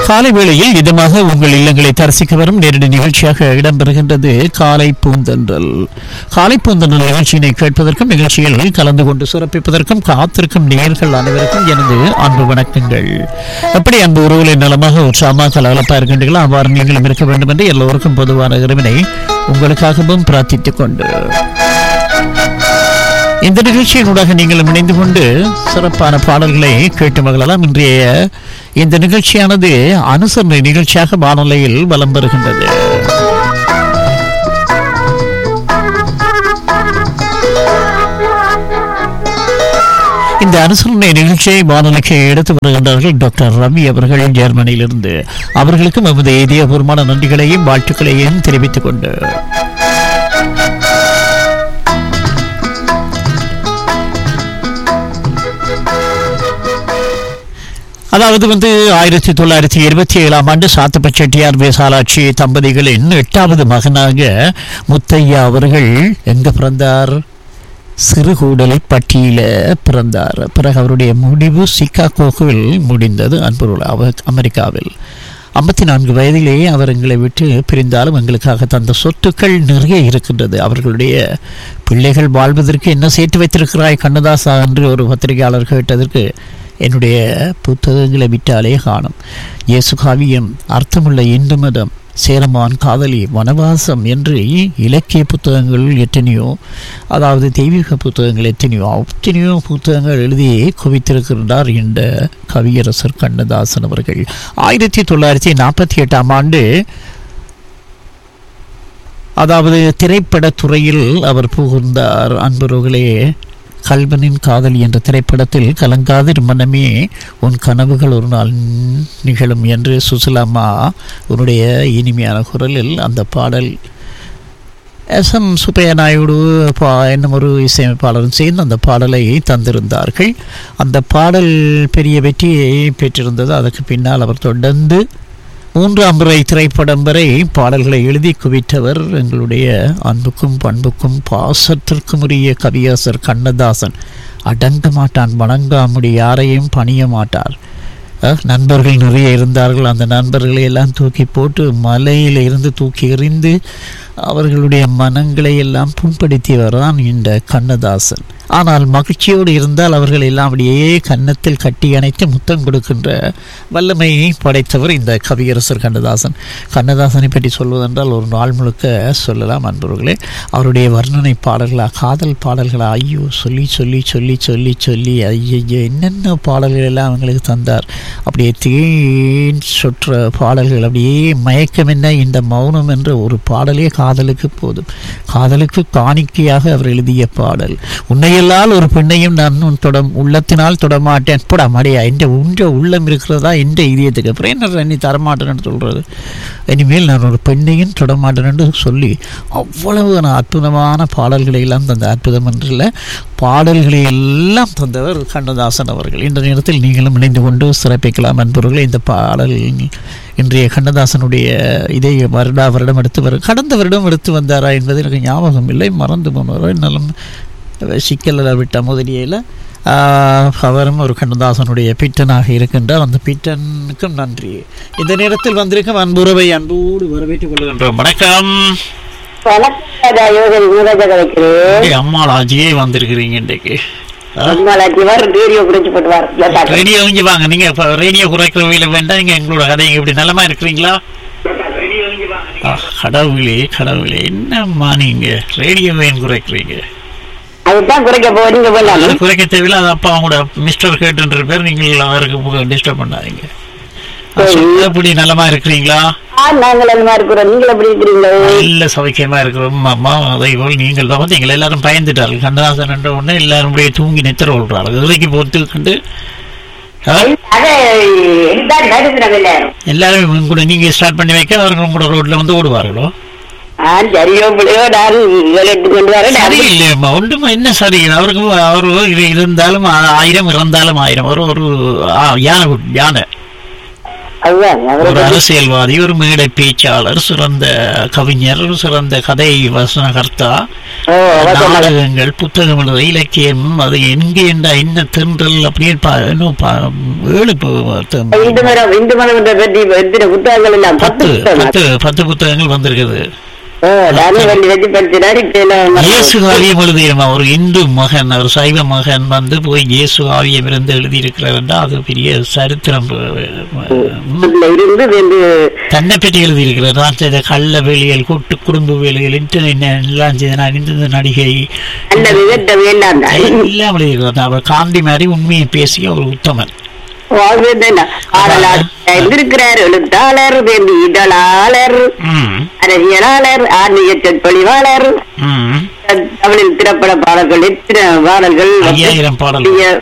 காலை வேளையில் இதமாக உங்கள் இல்லங்களை தரிசிக்க வரும் நேரடி நிகழ்ச்சியாக இடம்பெறுகின்றது காலை பூந்தன்றல் காலை பூந்தன்றல் நிகழ்ச்சியினை கேட்பதற்கும் நிகழ்ச்சியில் கலந்து கொண்டு சிறப்பிப்பதற்கும் காத்திருக்கும் நேர்கள் அனைவருக்கும் எனது அன்பு வணக்கங்கள் எப்படி அன்பு உறவுகளை நலமாக உற்சாகமாக கலகலப்பா இருக்கின்றீர்களோ அவ்வாறு நீங்களும் இருக்க வேண்டும் என்று எல்லோருக்கும் பொதுவான இறைவனை உங்களுக்காகவும் பிரார்த்தித்துக் கொண்டு இந்த நிகழ்ச்சியினூடாக நீங்கள் இணைந்து கொண்டு சிறப்பான பாடல்களை கேட்டு மகளெல்லாம் இன்றைய இந்த நிகழ்ச்சியானது அனுசரணை நிகழ்ச்சியாக வானொலியில் வலம் வருகின்றது இந்த அனுசரணை நிகழ்ச்சியை வானொலிக்கு எடுத்து வருகின்றார்கள் டாக்டர் ரவி அவர்கள் ஜெர்மனியிலிருந்து அவர்களுக்கும் எமது இதயபூர்வமான நன்றிகளையும் வாழ்த்துக்களையும் தெரிவித்துக் கொண்டு அதாவது வந்து ஆயிரத்தி தொள்ளாயிரத்தி இருபத்தி ஏழாம் ஆண்டு சாத்தப்ப செட்டியார் வேசாலாட்சி தம்பதிகளின் எட்டாவது மகனாக முத்தையா அவர்கள் எங்க பிறந்தார் சிறுகூடல் பட்டியல பிறந்தார் பிறகு அவருடைய முடிவு சிகாகோவில் முடிந்தது அன்புருள் அவ அமெரிக்காவில் ஐம்பத்தி நான்கு வயதிலேயே அவர் எங்களை விட்டு பிரிந்தாலும் எங்களுக்காக தந்த சொத்துக்கள் நிறைய இருக்கின்றது அவர்களுடைய பிள்ளைகள் வாழ்வதற்கு என்ன சேர்த்து வைத்திருக்கிறாய் கண்ணதாசா என்று ஒரு பத்திரிகையாளர் கேட்டதற்கு என்னுடைய புத்தகங்களை விட்டாலே காணும் இயேசு காவியம் அர்த்தமுள்ள இந்து மதம் சேரமான் காதலி வனவாசம் என்று இலக்கிய புத்தகங்கள் எத்தனையோ அதாவது தெய்வீக புத்தகங்கள் எத்தனையோ எத்தனையோ புத்தகங்கள் எழுதி குவித்திருக்கின்றார் இந்த கவியரசர் கண்ணதாசன் அவர்கள் ஆயிரத்தி தொள்ளாயிரத்தி நாற்பத்தி எட்டாம் ஆண்டு அதாவது திரைப்படத் துறையில் அவர் புகுந்தார் அன்பர்களே கல்வனின் காதலி என்ற திரைப்படத்தில் கலங்காதிர் மனமே உன் கனவுகள் ஒரு நாள் நிகழும் என்று சுசிலாமா உன்னுடைய இனிமையான குரலில் அந்த பாடல் எஸ் எம் சுப்பையா நாயுடு பா என்னும் ஒரு இசையமைப்பாளரும் சேர்ந்து அந்த பாடலை தந்திருந்தார்கள் அந்த பாடல் பெரிய வெற்றியை பெற்றிருந்தது அதற்கு பின்னால் அவர் தொடர்ந்து மூன்றாம் முறை திரைப்படம் வரை பாடல்களை எழுதி குவித்தவர் எங்களுடைய அன்புக்கும் பண்புக்கும் பாசத்திற்கும் உரிய கவியாசர் கண்ணதாசன் அடங்க மாட்டான் வணங்காமுடி யாரையும் பணிய மாட்டார் நண்பர்கள் நிறைய இருந்தார்கள் அந்த நண்பர்களை எல்லாம் தூக்கி போட்டு மலையில் இருந்து தூக்கி எறிந்து அவர்களுடைய மனங்களை எல்லாம் புண்படுத்தியவர் தான் இந்த கண்ணதாசன் ஆனால் மகிழ்ச்சியோடு இருந்தால் அவர்கள் எல்லாம் அப்படியே கன்னத்தில் கட்டி அணைத்து முத்தம் கொடுக்கின்ற வல்லமை படைத்தவர் இந்த கவியரசர் கண்ணதாசன் கண்ணதாசனை பற்றி சொல்வதென்றால் ஒரு நாள் முழுக்க சொல்லலாம் அன்பர்களே அவருடைய வர்ணனை பாடல்களா காதல் பாடல்களா ஐயோ சொல்லி சொல்லி சொல்லி சொல்லி சொல்லி ஐயோ என்னென்ன பாடல்கள் எல்லாம் அவங்களுக்கு தந்தார் அப்படியே தேன் சொற்ற பாடல்கள் அப்படியே மயக்கம் என்ன இந்த மௌனம் என்ற ஒரு பாடலே காதலுக்கு போதும் காதலுக்கு காணிக்கையாக அவர் எழுதிய பாடல் உன்னையெல்லால் ஒரு பெண்ணையும் நான் உன் தொட உள்ளத்தினால் தொடமாட்டேன் போடா மடியா என்ற உன்ற உள்ளம் இருக்கிறதா என்ற இதயத்துக்கு அப்புறம் என்ன நீ தரமாட்டேன்னு சொல்கிறது இனிமேல் நான் ஒரு பெண்ணையும் தொடமாட்டேன்னு சொல்லி அவ்வளவு அற்புதமான பாடல்களை எல்லாம் தந்த அற்புதம் என்றில்ல பாடல்களை எல்லாம் தந்தவர் கண்ணதாசன் அவர்கள் இந்த நேரத்தில் நீங்களும் இணைந்து கொண்டு சிறப்பிக்கலாம் என்பவர்கள் இந்த பாடல் இன்றைய கண்ணதாசனுடைய இதே வருடா வருடம் எடுத்து வர கடந்த வருடம் எடுத்து வந்தாரா என்பது எனக்கு ஞாபகம் இல்லை மறந்து போனாரோ என்னாலும் சிக்கலில் விட்ட முதலியில் அவரும் ஒரு கண்ணதாசனுடைய பிட்டனாக இருக்கின்றார் அந்த பிட்டனுக்கும் நன்றி இந்த நேரத்தில் வந்திருக்கும் அன்புறவை அன்போடு வரவேற்றுக் கொள்கின்றோம் வணக்கம் அம்மாளாஜியே வந்திருக்கிறீங்க இன்றைக்கு ரேடியோ இங்க வாங்க நீங்க ரேடியோ குறைக்கிற வகையில வேண்டாம் நீங்க எங்களோட கதை இப்படி நல்லமா இருக்கிறீங்களா கடவுளே கடவுளே என்னம்மா நீங்க ரேடியோ ஏன் குறைக்கிறீங்க அதுதான் குறைக்க போறீங்க அது குறைக்க தேவையில்ல அது அப்பா அவங்களோட மிஸ்டர் கேட்டுன்ற பேர் நீங்கள் அவருக்கு டிஸ்டர்ப் பண்ணாதீங்க எப்படி நலமா இருக்கிறீங்களா நாங்கள் நலமா இருக்கிறோம் நீங்கள் எப்படி இருக்கிறீங்க நல்ல சௌக்கியமா இருக்கிறோம் அம்மா அதே போல் நீங்கள் தான் வந்து எங்களை எல்லாரும் பயந்துட்டார்கள் கண்ணதாசன் என்ற உடனே எல்லாரும் அப்படியே தூங்கி நித்திர விடுறார்கள் இதுலைக்கு பொறுத்து கண்டு எல்லாரும் கூட நீங்க ஸ்டார்ட் பண்ணி வைக்க அவர்கள் உங்களோட ரோட்ல வந்து ஓடுவார்களோ சரியோ பிள்ளையோ நான் எடுத்து கொண்டு வரேன் சரி இல்லையம்மா ஒன்றுமா என்ன சரி அவருக்கு அவர் இருந்தாலும் ஆயிரம் இறந்தாலும் ஆயிரம் ஒரு ஒரு யானை யானை அதுதான் அவரை ஒரு பத்தி அரசியல்வாதி ஒரு மேடை பேச்சாளர் சிறந்த கவிஞர் சிறந்த கதை வசனகர்த்தா ஓ வசனம் நாடகங்கள் புத்தகம் எழுத இலக்கியம் அது எங்கே என்ற என்ன தென்றல் அப்படியே பா- இன்னும் பா- ஏழு பு- த- இந்து மரம் இந்து மரம் பற்றி எத்தனை புத்தகங்கள் எல்லாம் பத்து பத்து புத்தகம் பத்து பத்து புத்தகங்கள் வந்திருக்குது ஓ நானும் வண்டி வச்சு படிச்சினார் இப்ப எல்லாம் இயேசு காவியம் எழுதியிருமா ஒரு இந்து மகன் ஒரு சைவ மகன் வந்து போய் இயேசு காவியம் இருந்து எழுதியிருக்கிறார் அது பெரிய சரித்திரம் உம், இதுல இருந்து வந்து தன்னை பற்றி எழுதியிருக்கிறார் நான் செய்த கள்ள வேலியல் கூட்டு குடும்ப வேலைகள் இன்டர்நெட் எல்லாம் செய்த நான் இந்த நடிகை நல்ல விதட்ட வேண்டாம் தான் எல்லாம் எழுதியிருக்கிறார் அவர் காந்தி மாதிரி உண்மையை பேசிய ஒரு உத்தமன் இருக்கிறார் எழுத்தாளர் வேண்டி இதழாளர் ம், அரசியலாளர் ஆன்மீக சொற்பொழிவாளர் ம். தமிழில் திரைப்பட பாடல்கள் எத்தனை பாடல்கள் ஐயாயிரம் பாடல் இய-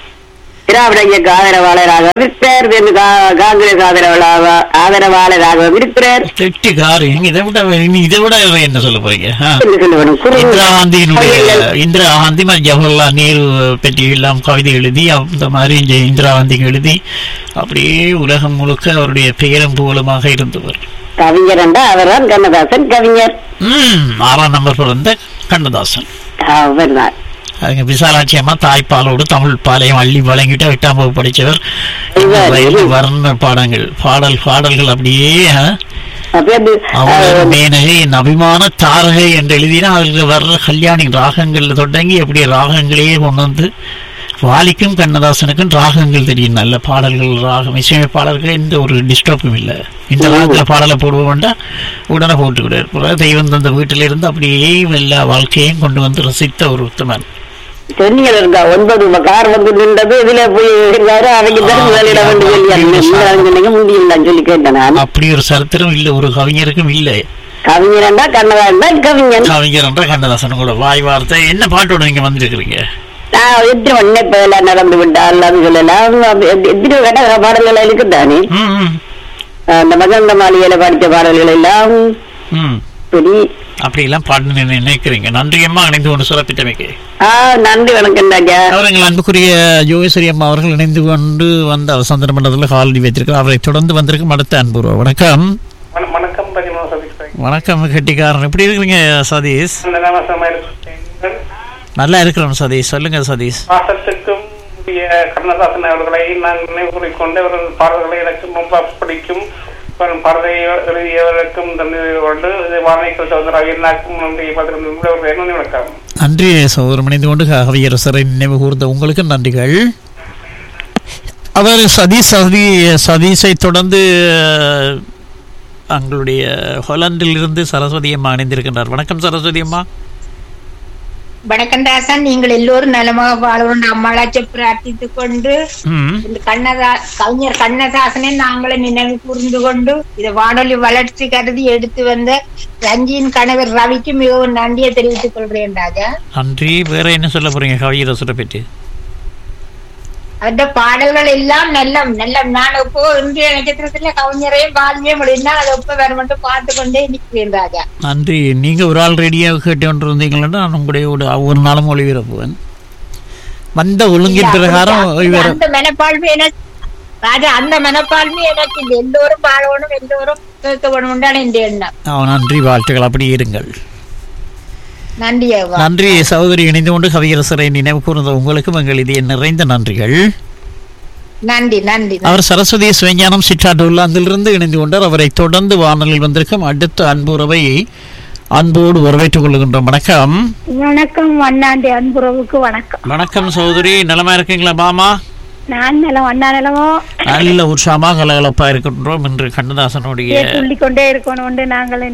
திராவிட இயக்க ஆதரவாளராக இருக்கிறார் வேண்டு கா- காங்கிரஸ் ஆதரவாளராக ஆதரவாளராக இருக்கிறார் தெட்டி காரு இதை விட இனி இதை விட என்ன சொல்ல போறீங்க ஆ. என்ன சொல்ல வேணும்? குறு- இந்திரா காந்தியினுடைய இந்திரா காந்தி மாதிரி ஜவஹர்லால் நேரு பற்றி எல்லாம் கவிதை எழுதி அந்த மாதிரி இந்த இந்திரா காந்திக்கு எழுதி அப்படியே உலகம் முழுக்க அவருடைய பெயரும் புகழுமாக இருந்தவர் கவிஞர் என்றா அவர்தான் கண்ணதாசன் கவிஞர் ம் ஆறாம் நம்பர் பிறந்த கண்ணதாசன் அவர்தான் அதுங்க விசாலாட்சி அம்மா தாய்ப்பாலோடு தமிழ் பாளையம் அள்ளி வழங்கிட்டு எட்டாம் வகுப்பு படித்தவர் இவர் வயது வர்ண பாடங்கள் பாடல் பாடல்கள் அப்படியே ஆ, அப்ப அது, அவர் அஹ், மேனகை என் அபிமான தாரகை என்று எழுதினா அதில் வர்ற கல்யாணி ராகங்கள் தொடங்கி அப்படியே ராகங்களையே கொண்டு வந்து வாலிக்கும் கண்ணதாசனுக்கும் ராகங்கள் தெரியும் நல்ல பாடல்கள் ராகம் இசையமைப்பாளர்கள் எந்த ஒரு டிஸ்டர்பும் இல்லை இந்த காலத்தில் பாடலை போடுவோம்டா உடனே போட்டுக்கிட்டார் தெய்வம் தந்த வீட்டில இருந்து அப்படியே எல்லா வாழ்க்கையும் கொண்டு வந்து ரசித்த ஒரு உத்தமன் சொன்னீங்க இருக்கா ஒன்பது ம- கார் வந்து நின்றது இதுல போய் இருக்காரு அவங்க தரும் ஆ, வேலையிட வந்து ஆமா, சொல்லி ஆமா, சொன்னீங்க முடியல சொல்லி கேட்டேன் நான் அப்படி ஒரு சரித்திரம் இல்லை ஒரு கவிஞருக்கும் இல்லை கவிஞரண்டா கண்ணதாண்டா கவிஞன் கவிஞர் என்ற கண்ணதாசன் கூட வாய் வார்த்தை என்ன பாட்டோட நீங்க வந்திருக்கிறீங்க நான் எத்தனை ஒன்னே இப்ப எல்லாம் நடந்து விட்டால் அது சொல்லலாம் அப்ப எத்~ எத்தனை கட்ட பாடல்கள் இருக்குதானே ம் ம், அந்த மகந்த மாளிகையில படித்த பாடல்கள் எல்லாம் ம் சரி அப்படியெல்லாம் பாடணும்னு நினைக்கிறீங்க நன்றி அம்மா இணைந்து கொண்டு சிறப்பித்தமைக்கு ஆ நன்றி வணக்கம் ராஜா அவர் எங்கள் அன்புக்குரிய யோகேஸ்வரி அம்மா அவர்கள் இணைந்து கொண்டு வந்த அவர் சந்திர மண்டலத்தில் காலடி வைத்திருக்கிறார் அவரை தொடர்ந்து வந்திருக்கும் அடுத்த அன்பு வணக்கம் வண- வணக்கம் பதினொன்று சதீஷ் வணக்கம் கெட்டிக்காரன் எப்படி இருக்கிறீங்க சதீஷ் நலவசமாக இருக்கிறேன் நல்லா இருக்கிறோம் சதீஷ் சொல்லுங்க சதீஷ் பாசத்துக்கும் உரிய கண்ணதாசன் அவர்களை நான் நினைவு கூறிக்கொண்டு அவர்கள் பாடல்களை எனக்கு ரொம்ப பிடிக்கும் வரும் பாடலை எழுதியவருக்கும் தந்து கொண்டு வாழைக்கு சௌந்தராவியனாக்கும் நன்றி பதினொன்று வணக்கம் நன்றி சகோதரம் இணைந்து கொண்டு கவியரசரை நினைவு கூர்ந்த உங்களுக்கு நன்றிகள் அவர் சதீஷ் சதி சதீஷை தொடர்ந்து அஹ், எங்களுடைய ஹொலண்டில் இருந்து சரஸ்வதி அம்மா இணைந்திருக்கின்றார் வணக்கம் சரஸ்வதி அம்மா வணக்கம் தாசன் நீங்கள் எல்லோரும் நலமாக வாழணும் அம்மாளாச்ச பிரார்த்தித்துக் கொண்டு ம் இந்த கண்ணதா கவிஞர் கண்ணதாசனை நாங்களே நினைவு கூர்ந்து கொண்டு இதை வானொலி வளர்ச்சி கருதி எடுத்து வந்த ரஞ்சியின் கணவர் ரவிக்கு மிகவும் நன்றியை தெரிவித்துக் கொள்கிறேன் ராஜா நன்றி வேற என்ன சொல்ல போறீங்க கவியரசரை பற்றி அந்த பாடல்கள் எல்லாம் நல்ல நல்ல நான் இப்போ இன்றைய நட்சத்திரத்துல கவிஞரையும் பாலியம் அப்படின்னா அதை எப்ப வேற மட்டும் பார்த்து கொண்டே நிற்கிறேன் ராஜா நன்றி நீங்க ஒரு ஆள் ரெடியாக கேட்டு கொண்டு இருந்தீங்கன்னா நான் உங்களுடைய ஒரு ஒரு நாளும் ஒளிபரப்புவேன் வந்த ஒழுங்கின் பிரகாரம் இவர் அந்த மனப்பான்மை எனக்கு ராஜா அந்த மனப்பான்மை எனக்கு இல்லை எல்லோரும் பாடணும் எல்லோரும் கேட்க வேணும்னு என்ற எண்ணம் ஆ, நன்றி வாழ்த்துக்கள் அப்படி இருங்கள் நன்றி ஐயா நன்றி சகோதரி இணைந்து கொண்டு கவியரசரை நினைவு கூர்ந்த உங்களுக்கும் எங்கள் இது நிறைந்த நன்றிகள் நன்றி நன்றி அவர் சரஸ்வதி சிவஞானம் சிற்றாண்டுள்ளாந்திலிருந்து இணைந்து கொண்டார் அவரை தொடர்ந்து வானலில் வந்திருக்கும் அடுத்த அன்புறவை அன்போடு வரவேற்றுக் கொள்கின்றோம் வணக்கம் வணக்கம் அண்ணாண்டி அன்புறவுக்கு வணக்கம் வணக்கம் சகோதரி நலமா இருக்கீங்களா பாமா நான் நிலம் அண்ணா நிலமோ நல்ல உற்சாகமா கலகலப்பா இருக்கின்றோம் என்று கண்ணதாசனுடைய சொல்லி கொண்டே இருக்கணும் நாங்கள்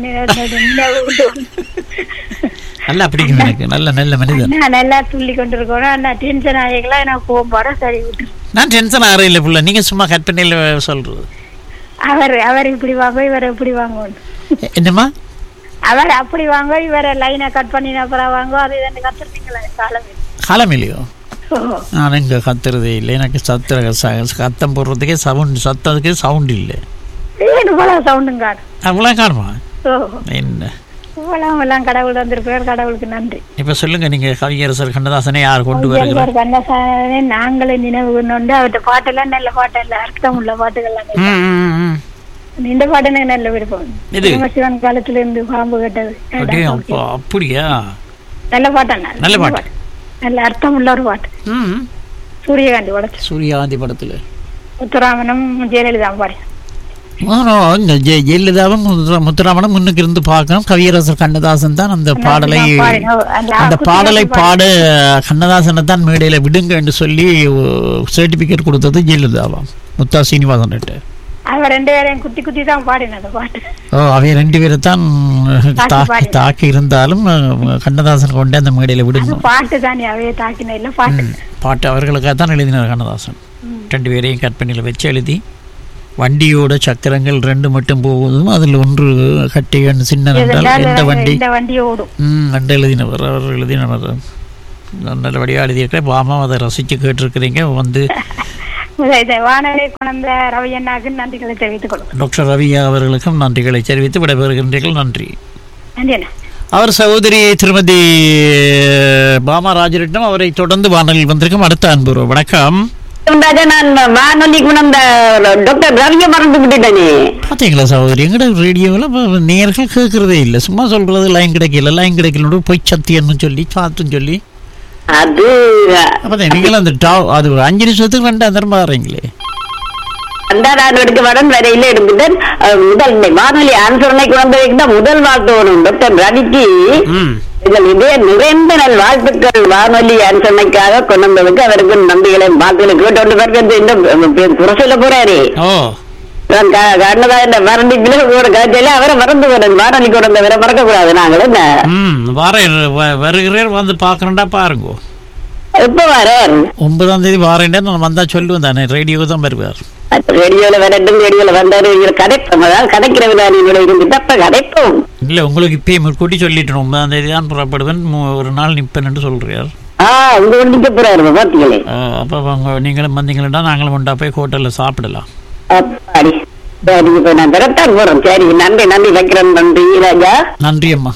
நல்லா பிடிக்கும் எனக்கு நல்ல நல்ல மனிதன் அண்ணா நல்லா துள்ளி கொண்டிருக்கணும் அண்ணா டென்ஷன் ஆகிக்கலாம் நான் கோம்பாட சரி விட்டு நான் டென்ஷன் ஆகிற இல்லை புள்ள நீங்க சும்மா கற்பனையில் சொல்றது அவர் அவர் இப்படி வாங்க இவர் இப்படி வாங்கணும் எ- என்னம்மா அவர் அப்படி வாங்க இவரை லைனை கட் பண்ணின அப்புறம் வாங்க அது இதன்னு கத்துறீங்களே காலம் காலம் இல்லையோ நான் இங்கே கத்துறதே இல்லை எனக்கு சத்துற ச- சத்தம் போடுறதுக்கே சவுண்ட் சத்தத்துக்கே சவுண்ட் இல்லை ஏழு போல சவுண்டும் காணும் அவ்வளோ காணுமா ஓ என்ன எவ்வளவு எல்லாம் கடவுள் வந்திருப்பார் கடவுளுக்கு நன்றி இப்ப சொல்லுங்க நீங்க கவியரசர் கண்ணதாசனை யார் கொண்டு வருகிறார் ஐயங்கார் கண்ணசாமி நாங்களே நினைவு கொண்டு அவர்கிட்ட பாட்டெல்லாம் நல்ல பாட்டெல்லாம் அர்த்தம் உள்ள பாட்டுகள்லாம் ம், ம், ம். இந்த பாட்டு எனக்கு நல்ல விருப்பம் இது? சிவன் காலத்துல இருந்து பாம்பு கட்டது அப்படியே அப்பா, அப்படியா நல்ல பாட்டா நல்ல பாட்டு நல்ல அர்த்தம் உள்ள ஒரு பாட்டு ம். சூரியகாந்தி உடச்சு சூர்யாந்தி படத்துல முத்துராமனும் ஜெயலலிதா பாடி ஆனா, இந்த ஜெ- ஜெயலலிதாவும் முத்துரா- முத்துராமனும் முன்னுக்கு இருந்து பார்க்கணும் கவியரசர் கண்ணதாசன் தான் அந்த பாடலை பாடி, ஓ, அந்த அந்த குட்டி பாடலை குட்டி பாட கண்ணதாசனை தான் மேடையில விடுங்க என்று சொல்லி சர்டிபிகேட் கொடுத்தது ஜெயலலிதாவாம் முத்தா சீனிவாசன் அவ ரெண்டு பேரையும் குத்தி குத்தி தான் பாடினது பாட்டு ஓ அவை ரெண்டு பேரை தான் தாக்கி பாடி. தாக்கி இருந்தாலும் அஹ், கண்ணதாசன் கொண்டு அந்த மேடையில அது விடணும் பாட்டு தானே அவைய தாக்கின இல்ல பாட்டு பாட்டு அவர்களுக்காக தான் எழுதினார் கண்ணதாசன் ரெண்டு பேரையும் கற்பனையில் வச்சு எழுதி வண்டியோட சக்கரங்கள் ரெண்டு மட்டும் போவதும் அதில் ஒன்று கட்டிகன் சின்ன என்றால் எந்த வண்டி இந்த வண்டி ஓடும் ம் ரெண்டு எழுதினவர் அவர் எழுதினவர் நல்லபடியாக எழுதியிருக்கிறேன் பாமா அதை ரசித்து கேட்டிருக்கிறீங்க வந்து இதை வானொலி குழந்த ரவி அண்ணாக்கு நன்றிகளை தெரிவித்துக் கொள்ளும் டாக்டர் ரவி அவர்களுக்கும் நன்றிகளை தெரிவித்து விடைபெறுகின்றீர்கள் நன்றி நன்றி அண்ணா அவர் சகோதரி திருமதி பாமா ராஜரட்னம் அவரை தொடர்ந்து வானொலியில் வந்திருக்கும் அடுத்த அன்பு வணக்கம் ராஜா நான் வானொலி குணந்த டாக்டர் ரவிய மறந்து விட்டுட்டேனே பார்த்தீங்களா சகோதரி எங்கட ரேடியோவில் நேர்கள் கேட்கறதே இல்லை சும்மா சொல்றது லைன் கிடைக்கல லைன் கிடைக்கல போய் சத்தியன்னு சொல்லி சாத்துன்னு சொல்லி அது அப்போ நீங்களும் அந்த டா அது ஒரு அஞ்சு நிமிஷத்துக்கு ரெண்டு அந்த பாருங்களே அண்டாடாண்டு எடுக்க வடன் வரையில இருந்துட்டேன் அஹ், முதல் இந்த வானொலி அனுசரணை குழந்தைக்கு தான் முதல் வாழ்த்து வரும் டாக்டர் ரவிக்கு ம் எங்கள் இதே நிறைந்த நல் வாழ்த்துக்கள் வானொலி அனுசரணைக்காக கொண்டு வந்ததுக்கு அவருக்கு நன்றிகளை வாழ்த்துக்களை கேட்டு பிறகு இந்த குறை சொல்ல போறாரு ஓ நான் க- கண்ணதாசன் மறந்து ஒரு கதையில அவரை மறந்து வரேன் வானொலி குழந்தைவரை மறக்க கூடாது நாங்கள் என்ன ம் வாரேன் வ- வருகிறேன் வந்து பார்க்குறேன்டா பாருங்க எப்ப வரேன் ஒன்பதாம் தேதி வாரேன்டா நான் வந்தா சொல்லுவேன் தானே ரேடியோ தான் வருவார் ரேடியோல வரட்டும் ரேடியோல வந்தாரு இவர் கதைப்போம் அதாவது கதைக்கிறவங்க இருந்துட்டு அப்ப கதைப்போம் இல்லை உங்களுக்கு இப்பயே முன்கூட்டி சொல்லிட்டேன் ஒன்பதாம் தேதி தான் புறப்படுவேன் மூ- ஒரு நாள் நிற்பேன்னு சொல்கிறார் ஆஹ் உங்க வண்டிக்கு போறாரு பாத்தீங்களே அப்போ அவங்க நீங்களும் வந்தீங்கன்னா நாங்களும் கொண்டா போய் ஹோட்டலில் சாப்பிடலாம் அப்பாடி சரி இப்ப நான் பெறத்தான் போறோம் சரி நன்றி நன்றி வைக்கிறேன் நன்றி ராஜா நன்றி அம்மா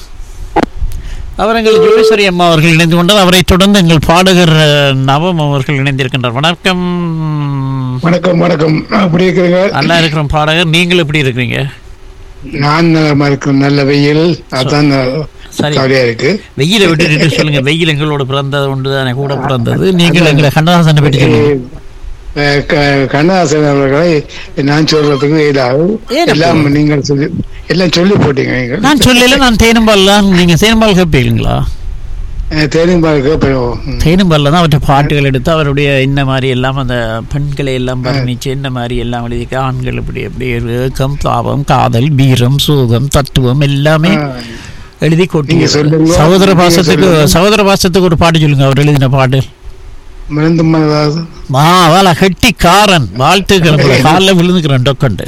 அவர் எங்கள் ஜோகேஸ்வரி அம்மா அவர்கள் இணைந்து கொண்டார் அவரை தொடர்ந்து எங்கள் பாடகர் அஹ், நவம் அவர்கள் இணைந்திருக்கின்றார் வணக்கம் வணக்கம் வணக்கம் அப்படி இருக்கிறீங்க நல்லா இருக்கிறோம் பாடகர் நீங்கள் எப்படி இருக்கிறீங்க நான் நலமா இருக்கும் நல்ல வெயில் அதான் சரி. கவலையா இருக்கு வெயிலை விட்டுட்டு சொல்லுங்க வெயில் எங்களோட பிறந்தது ஒன்று தானே கூட பிறந்தது நீங்கள் எங்களை கண்ணதாசனை பற்றி சொல்லுங்க அஹ் க- கண்ணதாசன் அவர்களை நான் சொல்றதுக்கு இதாகும் ஏன் எல்லாம் நீங்கள் சொல்லி எல்லாம் சொல்லி போட்டீங்க நீங்கள் நான் சொல்லல நான் தேனும்பால் தான் நீங்க தேனும்பால் கேட்பீங்களா தேனிம்பால் கேட்போம் தேனும்பால்ல தான் அவற்றை பாட்டுகள் எடுத்து அவருடைய என்ன மாதிரி எல்லாம் அந்த பெண்களை எல்லாம் வர்ணிச்சு என்ன மாதிரி எல்லாம் எழுதிக்க ஆண்கள் இப்படி எப்படி ஏக்கம் தாபம் காதல் வீரம் சோகம் தத்துவம் எல்லாமே எழுதி கொட்டி நீங்க சொல்லுங்க. சகோதர நீங்க பாசத்துக்கு சொல்லுங்க. சகோதர பாசத்துக்கு ஒரு பாட்டு சொல்லுங்க அவர் எழுதின பாட்டு மறந்து மனதாவது மா வாழ கட்டி காரன் வாழ்த்துக்கள் உங்களை காலில் விழுந்துக்கிறேன் டொக்கண்டு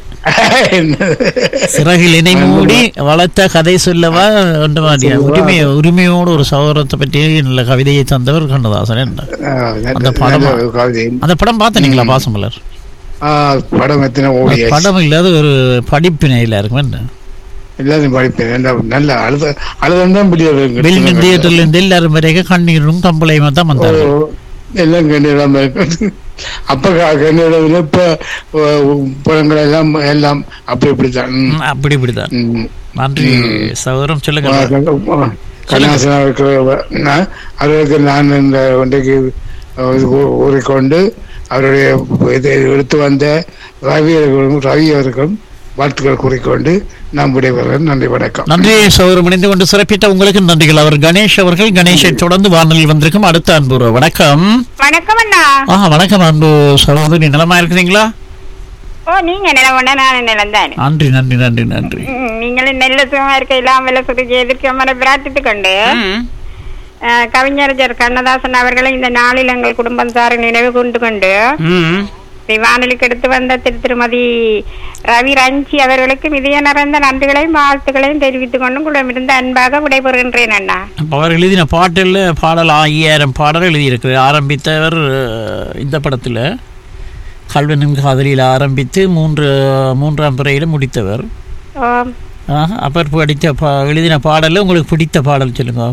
சிறகில் இணை மூடி வளர்த்த கதை சொல்லவா அந்த மாதிரி உரிமை உரிமையோடு ஒரு சகோதரத்தை பற்றி நல்ல கவிதையை தந்தவர் கண்ணதாசன் என்ன அந்த படமா? கவிதை அந்த படம் பார்த்தீங்களா பாசமலர் ஆ, படம் எத்தனை ஓடியாச்சு படம் இல்லாத ஒரு படிப்பினையில இருக்கும் என்ன எல்லாரும் படிப்பேன் நல்ல- நல்ல அழுத அழுதான் வெளியின் தியேட்டர்ல இருந்து எல்லாரும் வரைக்கும் கண்ணீரும் கம்பளையுமா தான் வந்தாங்க எல்லாம் கண்ணீராம இருக்கு அப்ப கண்ணீரம் இப்ப அஹ், படங்கள் எல்லாம் எல்லாம் அப்படி இப்படித்தான் ம், ம், அப்படி இப்படிதான் ம். நன்றி சகோதரம் சொல்லுங்க கண்ணாசன் அவருக்கு நான் அவருக்கு நான் இந்த ஒன்றைக்கு ஊறிக்கொண்டு அவருடைய இதை எடுத்து வந்த ரவி அவர்களும் ரவி அவருக்கும் வாழ்த்துக்கள் கூறிக்கொண்டு நாம் விடைபெறுகிறேன் நன்றி வணக்கம் நன்றி சகோதரம் இணைந்து கொண்டு சிறப்பித்த உங்களுக்கு நன்றிகள் அவர் கணேஷ் அவர்கள் கணேஷை தொடர்ந்து வானொலியில் வந்திருக்கும் அடுத்த அன்பு வணக்கம் வணக்கம் அண்ணா ஆ வணக்கம் அன்பு சகோதரி நலமா இருக்கிறீங்களா ஓ நீங்க நிலவண்ணா நான் நிலந்தானே நன்றி நன்றி நன்றி நன்றி நீங்களும் நல்ல சுகமா இருக்க இல்லாமல் சுருக்கு எதிர்க்க பிரார்த்தித்து கொண்டு அஹ், கவிஞர் கண்ணதாசன் அவர்களை இந்த நாளில் எங்கள் குடும்பம் சார் நினைவு கொண்டு கொண்டு ம். இதை வானொலிக்கு எடுத்து வந்த திரு திருமதி ரவி ரஞ்சி அவர்களுக்கு இதய நிறைந்த நன்றிகளையும் வாழ்த்துக்களையும் தெரிவித்துக் கொண்டு உங்களிடமிருந்து அன்பாக விடைபெறுகின்றேன் அண்ணா அப்ப அவர் எழுதின பாட்டில் பாடல் ஐயாயிரம் பாடல் எழுதியிருக்கிறார் ஆரம்பித்தவர் அஹ், இந்த படத்தில் கல்வனின் காதலியில் ஆரம்பித்து மூன்று மூன்றாம் பிறையில் முடித்தவர் ஓ, ஆஹா, அவர் படித்த பா எழுதின பாடல்ல உங்களுக்கு பிடித்த பாடல் சொல்லுங்க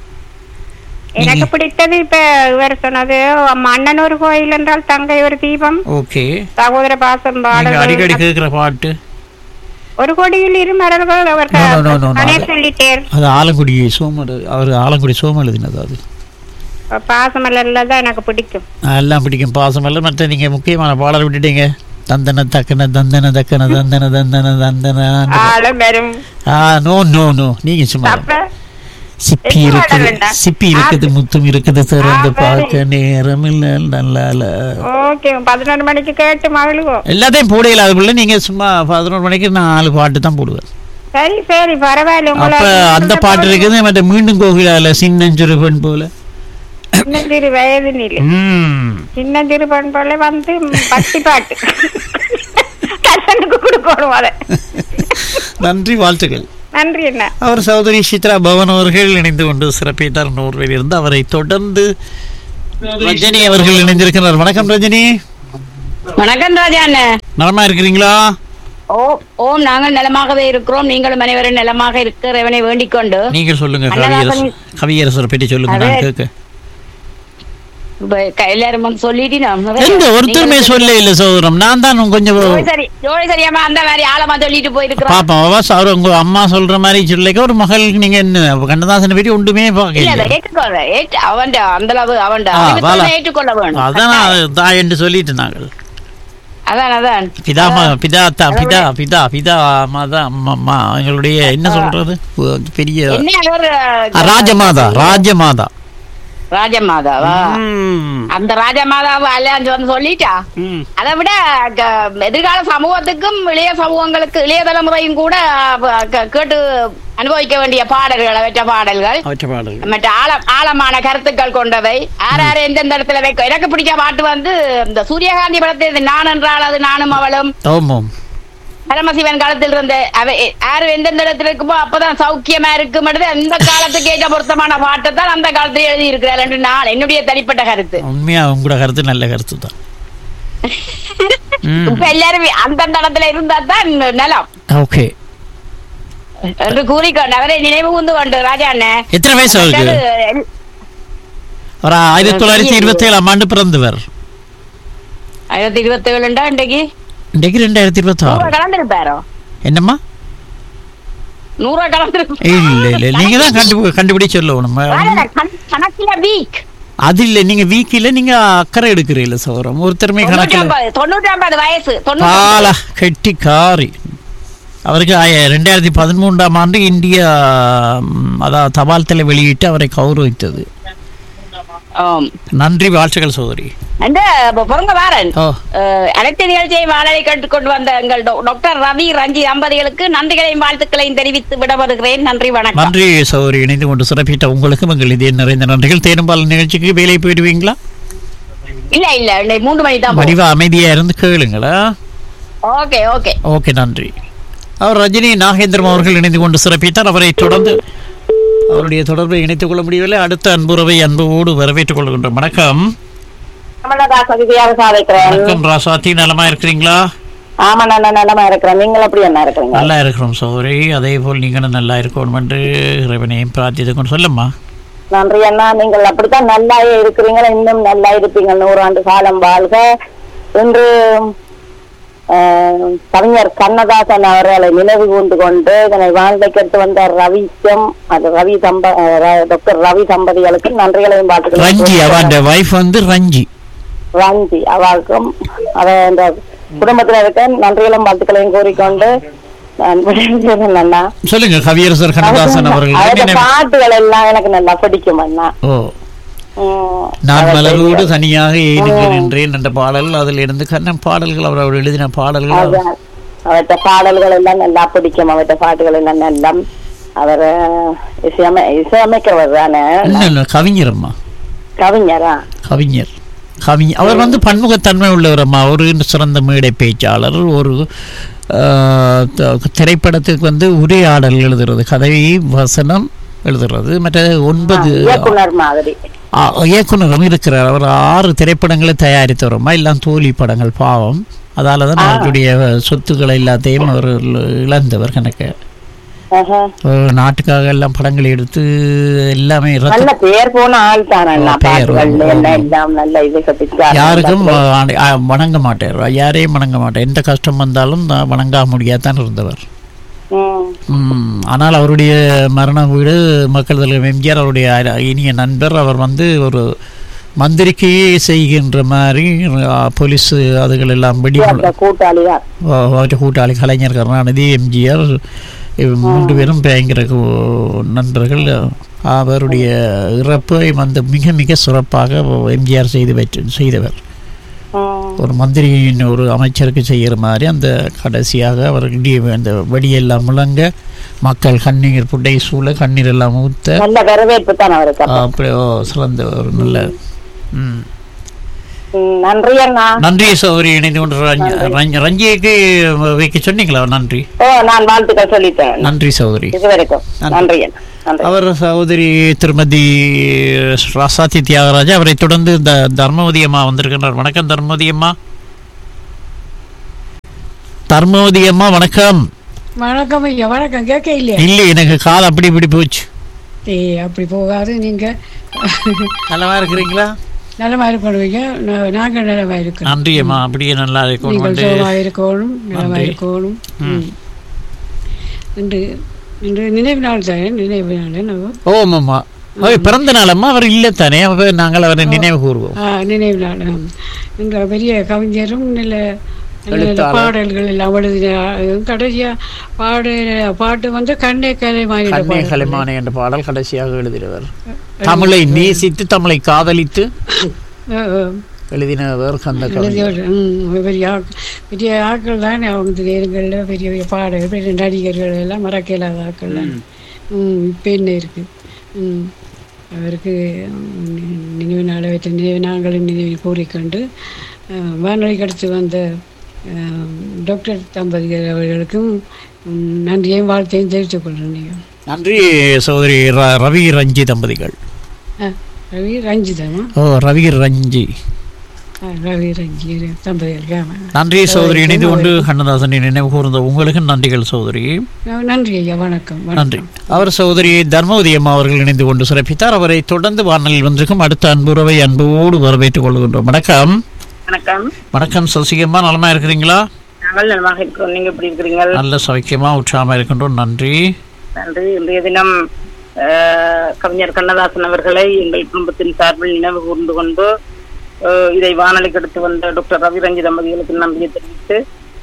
எனக்கு பிடித்தது இப்ப இவர் சொன்னது மன்னனூர் கோயில் என்றால் தங்கை ஒரு தீபம் ஓகே சகோதர பாசம் நீங்க அடிக்கடி பாடல்கள் கேட்குற பாட்டு ஒரு கோடியில் இரு மலர்கள் அவர் No, no, no, no, no. கணே சொல்லிட்டேர் அது ஆலங்குடி சோமர் அவர் ஆலங்குடி சோம எழுதினது அது பாசமலர்ல தான் எனக்கு பிடிக்கும் எல்லாம் பிடிக்கும் பாசமல்ல மற்ற நீங்க முக்கியமான பாடல் விட்டுட்டீங்க தந்தன தக்கன தந்தன தக்கன தந்தன தந்தன தந்தன ஆளும் வரும் ஆ நோ நோ நோ நீங்க சும்மா அப்ப சிப்பி என்ன இருக்குது பாடல் வேண்டாம்? சிப்பி இருக்குது முத்தும் இருக்குது திறந்து ஆ, பார்க்க நேரம் இல்ல நல்லால ஓகே பதினொரு மணிக்கு கேட்டு மகிழ்வோம் எல்லாத்தையும் போடையில அதுக்குள்ள நீங்க சும்மா பதினோரு மணிக்கு நாலு பாட்டு தான் போடுவேன் சரி சரி பரவாயில்ல அப்ப உங்களை அந்த பாட்டு இருக்குது மற்ற மீண்டும் கோகிலால சின்னஞ்சிறு பெண் போல சின்னஞ்சிறு வயது நிலை ம் சின்னஞ்சிறு பெண் போல வந்து பத்தி பாட்டு கசனுக்கு கொடுக்கணும் அதை நன்றி வாழ்த்துக்கள் நன்றி என்ன அவர் சகோதரி சித்ரா பவன் அவர்கள் இணைந்து கொண்டு சிறப்பித்தார் நூறுவில் இருந்து அவரை தொடர்ந்து ரஜினி அவர்கள் இணைந்திருக்கிறார் வணக்கம் ரஜினி வணக்கம் ராஜா அண்ணன் நலமா இருக்கிறீங்களா ஓ ஓம் நாங்கள் நலமாகவே இருக்கிறோம் நீங்களும் அனைவரும் நலமாக இருக்கிறவனை வேண்டிக் கொண்டு நீங்கள் சொல்லுங்க அண்ணா, கவியரசு கவியரசர் பற்றி சொல்லுங்க நான் அதே- கேட்க இப்ப க- எல்லாரும் வந்து சொல்லிட்டு நான் எந்த ஒருத்தருமே சொல்ல இல்ல சகோதரம் நான் தான் கொஞ்சம் ஜோடி சரி ஜோடி சரியாம அந்த மாதிரி ஆழமா சொல்லிட்டு போயிருக்கிறோம் பாப்போம் அவ சார் உங்க அம்மா சொல்ற மாதிரி சொல்லிக்க ஒரு மகளுக்கு நீங்க என்ன கண்ணதாசனை பற்றி ஒன்றுமே இல்ல பார்க்கல அதை ஏற்றுக்கொள்ள ஏற்று அவன் அந்த அளவு அவன் ஆ, வாலா. ஏற்றுக்கொள்ள வேண்டும் அதான் நான் தாய் என்று சொல்லிட்டு நாங்கள் அதான் அதான் பிதா ம- பிதா தா பிதா பிதா பிதா மாதா அம்மா எங்களுடைய என்ன சொல்றது ஒ- பெரிய என்ன அவர் ஆ, ராஜமாதா ராஜமாதா ராஜமாதாவா ம். அந்த ராஜமாதாவை அலையாஞ்சு வந்து சொல்லிட்டா ம். அதை விட க- எதிர்கால சமூகத்துக்கும் இளைய சமூகங்களுக்கு இளைய தலைமுறையும் கூட அஹ், க- கேட்டு அனுபவிக்க வேண்டிய பாடல்கள் அவற்ற பாடல்கள் அவற்றை பாடல்கள். மற்ற ஆழ ஆழமான கருத்துக்கள் கொண்டவை யார் யார் எந்தெந்த இடத்துல வைக்க எனக்கு பிடிச்ச பாட்டு வந்து இந்த சூரியகாந்தி படத்தில் நான் என்றால் அது நானும் அவளும் ஆமாம் பரமசிவன் காலத்தில் இருந்த அவை யாரு எந்தெந்த இடத்துல இருக்குமோ அப்பதான் சௌக்கியமா இருக்கும் அந்த காலத்துக்கு ஏற்ற பொருத்தமான பாட்டை தான் அந்த காலத்துல எழுதி இருக்கிறார் என்று நான் என்னுடைய தனிப்பட்ட கருத்து உண்மையா உங்களோட கருத்து நல்ல கருத்து தான் ம். இப்ப எல்லாரும் அந்தந்த இடத்துல இருந்தா தான் நலம் ஓகே என்று கூறிக்கொண்டு அவரை நினைவு கூர்ந்து கொண்டு ராஜா அண்ணன் எத்தனை வயசு அவருக்கு ஒரு ஆயிரத்தி தொள்ளாயிரத்தி இருபத்தி ஏழாம் ஆண்டு பிறந்தவர் ஆயிரத்தி இருபத்தி ஏழுண்டா இன்றைக்கு இன்றைக்கு ரெண்டாயிரத்தி இருபத்தி நூறுவா ஆறு கலந்துருப்பாரோ என்னம்மா நூறுவா கலந்துருப்பாரு இல்ல இல்ல நீங்க தான் கண்டு கண்டுபிடி சொல்லணும் கணக்கில வீக் அது இல்ல நீங்க வீக்கில நீங்க அக்கறை எடுக்கிறீல்ல சௌரம் ஒருத்தருமே தொண்ணூற்றி கணக்கில் ஐம்பது தொண்ணூற்றி ஐம்பது வயசு தொண்ணூற்றி பாலா கெட்டி காரி அவருக்கு ஆய- ரெண்டாயிரத்தி பதிமூன்றாம் ஆண்டு இந்தியா ம், அதாவது தபால் தலை வெளியிட்டு அவரை கௌரவித்தது ஆம். நன்றி வாழ்த்துக்கள் சோதரி அந்த பொருங்க வாரன் ஓ அஹ், அனைத்து நிகழ்ச்சியை வாழலை கேட்டுக்கொண்டு வந்த எங்கள் டொ- டாக்டர் ரவி ரஞ்சி தம்பதிகளுக்கு நன்றிகளையும் வாழ்த்துக்களையும் தெரிவித்து விடவருகிறேன் நன்றி வணக்கம் நன்றி சௌரி இணைந்து கொண்டு சிறப்பித்த உங்களுக்கும் எங்கள் இதே நிறைந்த நன்றிகள் தேனும்பால் நிகழ்ச்சிக்கு வேலை போயிடுவீங்களா இல்ல இல்ல இன்னைக்கு மூன்று மணி தான் வடிவா அமைதியா இருந்து கேளுங்களா ஓகே ஓகே ஓகே நன்றி அவர் ரஜினி நாகேந்திரம் அவர்கள் இணைந்து கொண்டு சிறப்பித்தார் அவரை தொடர்ந்து அவருடைய தொடர்பை இணைத்துக் கொள்ள முடியவில்லை அடுத்த அன்புறவை அன்போடு வரவேற்றுக் கொள்கின்றோம் வணக்கம் கமலதாஸ் அதிதியாக சாதிக்கிறேன் வணக்கம் ராசாத்தி நலமா இருக்கிறீங்களா ஆமா நான் நல்லமா இருக்கிறேன் நீங்கள் எப்படி என்ன இருக்கிறீங்க நல்லா இருக்கிறோம் சௌரி அதே போல் நீங்களும் நல்லா இருக்கணும் என்று இறைவனையும் பிரார்த்தித்துக் கொண்டு சொல்லம்மா நன்றி அண்ணா நீங்கள் அப்படித்தான் நல்லா இருக்கிறீங்க இன்னும் நல்லா இருப்பீங்க நூறாண்டு காலம் வாழ்க இன்று ஆஹ், கவிஞர் கண்ணதாசன் அவர்களை நினைவு கூர்ந்து கொண்டு இதனை வாழ்க்கைக்கு வந்த ரவிக்கும் அது ரவி தம்ப ஆஹ், ர- டாக்டர் ரவி தம்பதிகளுக்கு நன்றிகளையும் ரஞ்சி பார்த்துக்கிறேன் அவன் வைஃப் வந்து ரஞ்சி ரஞ்சி அவருக்கும் அத இந்த குடும்பத்தில் இருக்க நன்றிகளும் வாழ்த்துக்களையும் கூறிக்கொண்டு நான் விடைபெறுகிறேன் அண்ணா சொல்லுங்க கவியரசர் கண்ணதாசன் அவர்கள் அவருடைய நினைவு- பாட்டுகள் எல்லாம் எனக்கு நல்லா பிடிக்கும் அண்ணா ஓ உம், நான் அதை மலரோடு தெரியும். தனியாக ஏனுங்க நின்றேன் என்ற பாடல் அதில் இருந்து கண்ணன் பாடல்கள் அவர் அவர் எழுதின பாடல்கள் அதான். அவர்ட்ட பாடல்கள் எல்லாம் நல்லா பிடிக்கும் அவர்ட்ட பாட்டுகள் எல்லாம் நல்லா அவர் இசையமை இசையமைக்கிறவர் தானே இல்ல, இல்ல, கவிஞரம்மா கவிஞரா கவிஞர் கவிஞர் அவர் வந்து பன்முகத்தன்மை உள்ளவர் அம்மா ஒரு சிறந்த மேடை பேச்சாளர் ஒரு ஆஹ், த- திரைப்படத்துக்கு வந்து உரையாடல் எழுதுறது கதை வசனம் எழுதுறது மற்ற ஒன்பது இயக்குனர் மாதிரி ஆ, இயக்குனரும் இருக்கிறார் அவர் ஆறு திரைப்படங்களை தயாரித்தவரமா எல்லாம் தோல்வி படங்கள் பாவம் அதால தான் அவருடைய சொத்துக்களை எல்லாத்தையும் அவர் இழந்தவர் கணக்கு ஆஹா. அஹ், நாட்டுக்காக எல்லாம் படங்கள் எடுத்து எல்லாமே ரத்த நல்ல பேர் போன ஆள் தான் அண்ணா பேர், பாட்டுகள்ல ஆமா. எல்லாம் எல்லாம் நல்ல இது கட்டிச்சார் யாருக்கும் அஹ், அஹ், வணங்க மாட்டார் யாரையும் வணங்க மாட்டார் எந்த கஷ்டம் வந்தாலும் நான் வணங்க முடியாதான் இருந்தவர் ம், ஆனால் அவருடைய மரண வீடு மக்கள் தலைவர் எம்ஜிஆர் அவருடைய அர- இனிய நண்பர் அவர் வந்து ஒரு மந்திரிக்கு செய்கின்ற மாதிரி அஹ், போலீஸ் அதுகள் எல்லாம் வெடி கூட்டாளி தான் அவற்றை கூட்டாளி கலைஞர் கருணாநிதி எம்ஜிஆர் இவ் மூன்று பேரும் பயங்கர கு- நண்பர்கள் அவருடைய இறப்பை வந்து மிக மிக சிறப்பாக எம்ஜிஆர் செய்து வைத்து செய்தவர் ஒரு மந்திரியின் ஒரு அமைச்சருக்கு செய்கிற மாதிரி அந்த கடைசியாக அவர் இடி அந்த வெடியெல்லாம் முழங்க மக்கள் கண்ணீர் புட்டை சூழ கண்ணீர் எல்லாம் ஊத்த நல்ல வரவேற்பு தான் அவருக்கு அப்ப. அப்படியே ஓ, சிறந்த ஒரு நல்ல ம். ம், நன்றி அண்ணா நன்றி சௌரி இணைந்து கொண்டு ரஞ்சி- ரஞ்சி- ரஞ்சிக்கு வைக்க சொன்னீங்களா நன்றி ஓ நான் வாழ்த்துக்கள் சொல்லிட்டேன் அண்ணா. நன்றி சௌதரி இது வரைக்கும் நன்றி அண்ணா நன்றி அவர் சகோதரி திருமதி ராசாத்தி தியாகராஜா அவரை தொடர்ந்து த தர்மவதி அம்மா வந்திருக்கின்றார் வணக்கம் தர்மவதி அம்மா தர்மவதி அம்மா வணக்கம் வணக்கம் ஐயா வணக்கம் கேட்க இல்லையா இல்லை எனக்கு கால் அப்படி இப்படி போச்சு ஏய் அப்படி போகாது நீங்க நலமா இருக்கிறீங்களா நலமா இருக்கணுங்க நா- நாங்க நலமா இருக்கிறோம் நன்றி அம்மா அப்படியே நல்லா இருக்கும் நீங்கள் வந்து சுகமா இருக்கணும் நலமா நன்றி. இருக்கணும் ம். இன்று இன்று நினைவு நாள் தானே நினைவு நாள் நம்ம ஓ அம்மா அவர் பிறந்த நாள் அம்மா அவர் இல்லை தானே அவர் நாங்கள் அவரை நினைவு கூறுவோம் ஆ, நினைவு நாள் ஆம். இன்று பெரிய கவிஞரும் நல்ல நல்ல நல்ல எழுத்தாளர். பாடல்கள் எல்லாம் எழுதின கடைசியா பாடு பாட்டு வந்து கண்ணே கலை கண்ணே மாதிரி கலைமானே என்ற பாடல் கடைசியாக எழுதினவர் தமிழை நேசித்து தமிழை காதலித்து எழுதினவர் அந்த கவிஞர் எழுதியவர் ம், பெரிய ஆட்கள் பெரிய ஆட்கள் தானே அவங்க நேரங்களில் பெரிய பெரிய பாடகர் பெரிய நடிகர்கள் எல்லாம் மறக்க இல்லாத ஆட்கள் தான் ம் இப்போ என்ன இருக்கு ம் அவருக்கு ம், நினைவு நாளை வைத்த நினைவு நாங்களும் நினைவில் கூறிக்கொண்டு அஹ், வானொலிக்கு அடுத்து வந்த அஹ், டாக்டர் தம்பதிகள் அவர்களுக்கும் ம், நன்றியையும் வாழ்த்தையும் தெரிவித்துக் கொள்கிறேன் நீங்கள் நன்றி சகோதரி ர- ரவி ரஞ்சி தம்பதிகள் ரவி ரஞ்சிதமா ஓ ரவி ரஞ்சி ஆ, ரவி ரஞ்சி தம்பதிகளுக்கு ஆமாம் நன்றி சகோதரி இணைந்து கொண்டு கண்ணதாசனை நினைவு கூர்ந்த உங்களுக்கு நன்றிகள் சகோதரி நன்றி ஐயா வணக்கம் நன்றி வணக்கம் அவர் சகோதரி தர்மவதி அம்மா அவர்கள் இணைந்து கொண்டு சிறப்பித்தார் அவரை தொடர்ந்து வானலில் வந்திருக்கும் அடுத்த அன்புறவை அன்போடு வரவேற்றுக் கொள்கின்றோம் வணக்கம் வணக்கம் வணக்கம் சசிகம்மா நலமா இருக்கிறீங்களா நாங்கள் நலமாக இருக்கிறோம் நீங்க எப்படி இருக்கிறீங்க நல்ல சௌக்கியமா உற்சாகமா இருக்கின்றோம் நன்றி நன்றி இன்றைய தினம் அஹ், கவிஞர் கண்ணதாசன் அவர்களை எங்கள் குடும்பத்தின் சார்பில் நினைவு கூர்ந்து கொண்டு அஹ், இதை வானொலிக்கு எடுத்து வந்த டாக்டர் ரவி ரஞ்சி தம்பதிகளுக்கு நன்றியை தெரிவித்து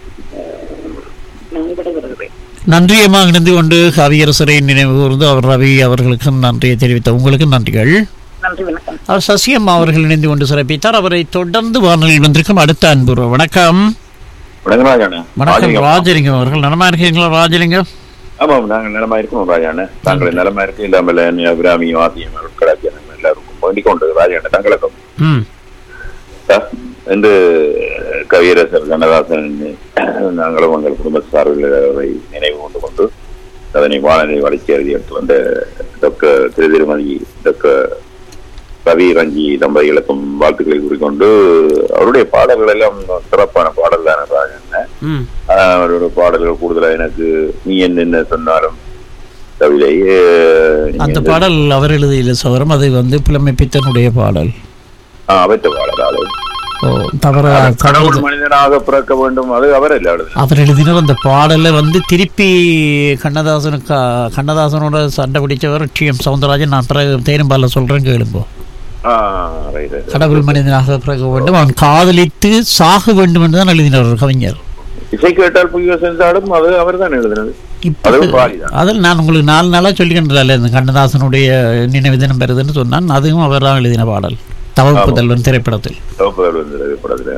அஹ், நான் விடைபெறுகிறேன் நன்றி அம்மா இணைந்து கொண்டு கவியரசரை நினைவு கூர்ந்து அவர் ரவி அவர்களுக்கு நன்றியை தெரிவித்த உங்களுக்கு நன்றிகள் நன்றி வணக்கம் அவர் சசியம்மா அவர்கள் இணைந்து கொண்டு சிறப்பித்தார் அவரை தொடர்ந்து வானொலியில் வந்திருக்கும் அடுத்த அன்புறவு வணக்கம் வணக்கம் ராஜாண்ணே வணக்கம் ராஜலிங்கம். ராஜலிங்கம் அவர்கள் நலமா இருக்கீங்களா ராஜலிங்கம் ஆமாம் நாங்கள் நிலமா இருக்கோம் ராஜாண்ணே தாங்கள் நிலமா இருக்கு இல்லாமல் அபிராமி வாசியம் கடாச்சியம் எல்லாருக்கும் வேண்டிக் கொண்டு ராஜாண்ணே தங்களுக்கும் ம் சார், இன்று கவியரசர் கண்ணதாசன் நாங்களும் எங்கள் குடும்ப சார்பில் அவரை நினைவு கொண்டு கொண்டு அதனை வானொலி வளர்ச்சி எழுதி எடுத்து வந்த டாக்டர் திரு திருமதி டாக்டர் ரவி ரஞ்சி தம்பதிகளுக்கும் வாழ்த்துக்களை கூறிக்கொண்டு அவருடைய பாடல்கள் எல்லாம் சிறப்பான பாடல் தானே ராஜாண்ணே ம் ஆஹ் அவரோட பாடல்கள் கூடுதலா எனக்கு நீ என்ன என்ன சொன்னாலும் கவிதை ஆஹ் நீ அந்த என்ன- பாடல் அவர் எழுதிய சவரம் அது வந்து புலமை பித்தனுடைய பாடல் ஆஹ் அவற்ற பாடல் ஓ தவற கடவுள் தவறு மனிதனாக பிறக்க வேண்டும் அது அவர் இல்ல எழுதுனது. அவர் எழுதினர் அந்த பாடலை வந்து திருப்பி கண்ணதாசனுக்கு கண்ணதாசனோட சண்டை பிடிச்சவர் டி எம் சவுந்தரராஜன் நான் பிறகு தேனும்பால சொல்றேன் கேளும்போ ஆஹ் right, right. கடவுள் மனிதனாக பிறக்க வேண்டும் அவன் காதலித்து சாக வேண்டும் என்று தான் எழுதினார் ஒரு கவிஞர் இசை கேட்டால் புதிய சென்றாலும் அது அவர் தான் எழுதினது இப்போ அதுவும் பாடிதான் அதில் நான் உங்களுக்கு நாலு நாளாக சொல்லிக்கின்றல இந்த கண்ணதாசனுடைய நினைவு தினம் பெறுதுன்னு சொன்னான் அதுவும் அவர் தான் எழுதின பாடல் தவப்பு தல்வன் திரைப்படத்தில் சிவப்புதல் வந்து படத்துல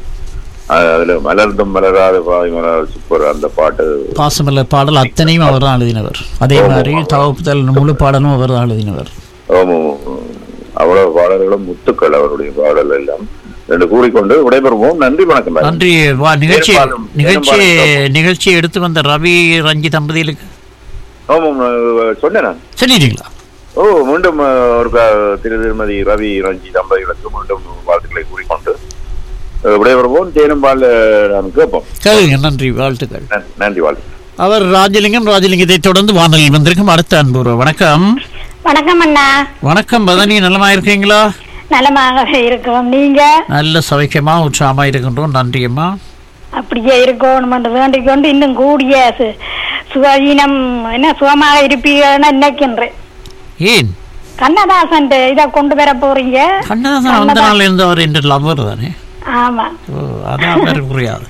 ஆஹ் அதுல மலர்ந்தும் மலராத பாதி மலர் சூப்பர் அந்த பாட்டு பாசமல்ல பாடல் அத்தனையும் அவர் தான் எழுதினவர் அதே மாதிரி தவப்புதல் முழு பாடலும் அவர் தான் எழுதினவர் ஆமாம் அவ்வளவு பாடல்களும் முத்துக்கள் அவருடைய பாடல் எல்லாம் என்று கூறிக்கொண்டு விடைபெறுவோம் நன்றி வணக்கம் பாய். நன்றி வா நிகழ்ச்சி பெரும்பாலும், நிகழ்ச்சி பெரும்பாலும் நிகழ்ச்சியை எடுத்து வந்த ரவி ரஞ்சி தம்பதிகளுக்கு ஆமாம் நான் சொன்னேன் நான். சொல்லிட்டீங்களா ஓ மீண்டும் அஹ், ஒரு க- திரு திருமதி ரவி ரஞ்சி தம்பதிகளுக்கு மீண்டும் வாழ்த்துக்களை கூறிக்கொண்டு அஹ், விடைபெறுவோம் தேனும்பால் நாம் கேட்போம் கேளுங்க நன்றி வாழ்த்துக்கள் நன்றி, நன்றி வாழ்த்து அவர் ராஜலிங்கம் ராஜலிங்கத்தை தொடர்ந்து வானொலியில் வந்திருக்கும் அடுத்த அன்பு வணக்கம் வணக்கம் அண்ணா வணக்கம் பதனி நலமா இருக்கீங்களா நலமாக இருக்கோம் நீங்க நல்ல சௌக்கியமா உற்சாகமா இருக்கின்றோம் நன்றியம்மா அப்படியே இருக்கணும் என்று வேண்டிக் கொண்டு இன்னும் கூடிய சு- சுகவீனம் என்ன சுகமாக இருப்பீங்கன்னு நினைக்கின்றேன் ஏன் கண்ணதாசன் இதை கொண்டு வர போறீங்க கண்ணதாசன் அந்த நாள் இருந்து அவர் என்ற லவர் தானே ஆமா ஓ அதான் அவர் புரியாது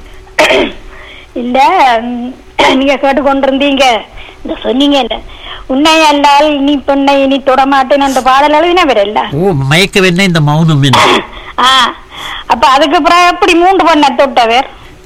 இல்ல ம், நீங்க கேட்டு கொண்டிருந்தீங்க இந்த சொன்னீங்க இல்ல உன்னை அல்லால் இனி பெண்ணை இனி தொடமாட்டேன் என்ற பாடல் எழுதினவர் இல்ல ஓ மயக்க வேணே இந்த மௌனம் என்ன ஆ அப்ப அதுக்கு பிறகு எப்படி மூன்று பண்ண தொட்டவர்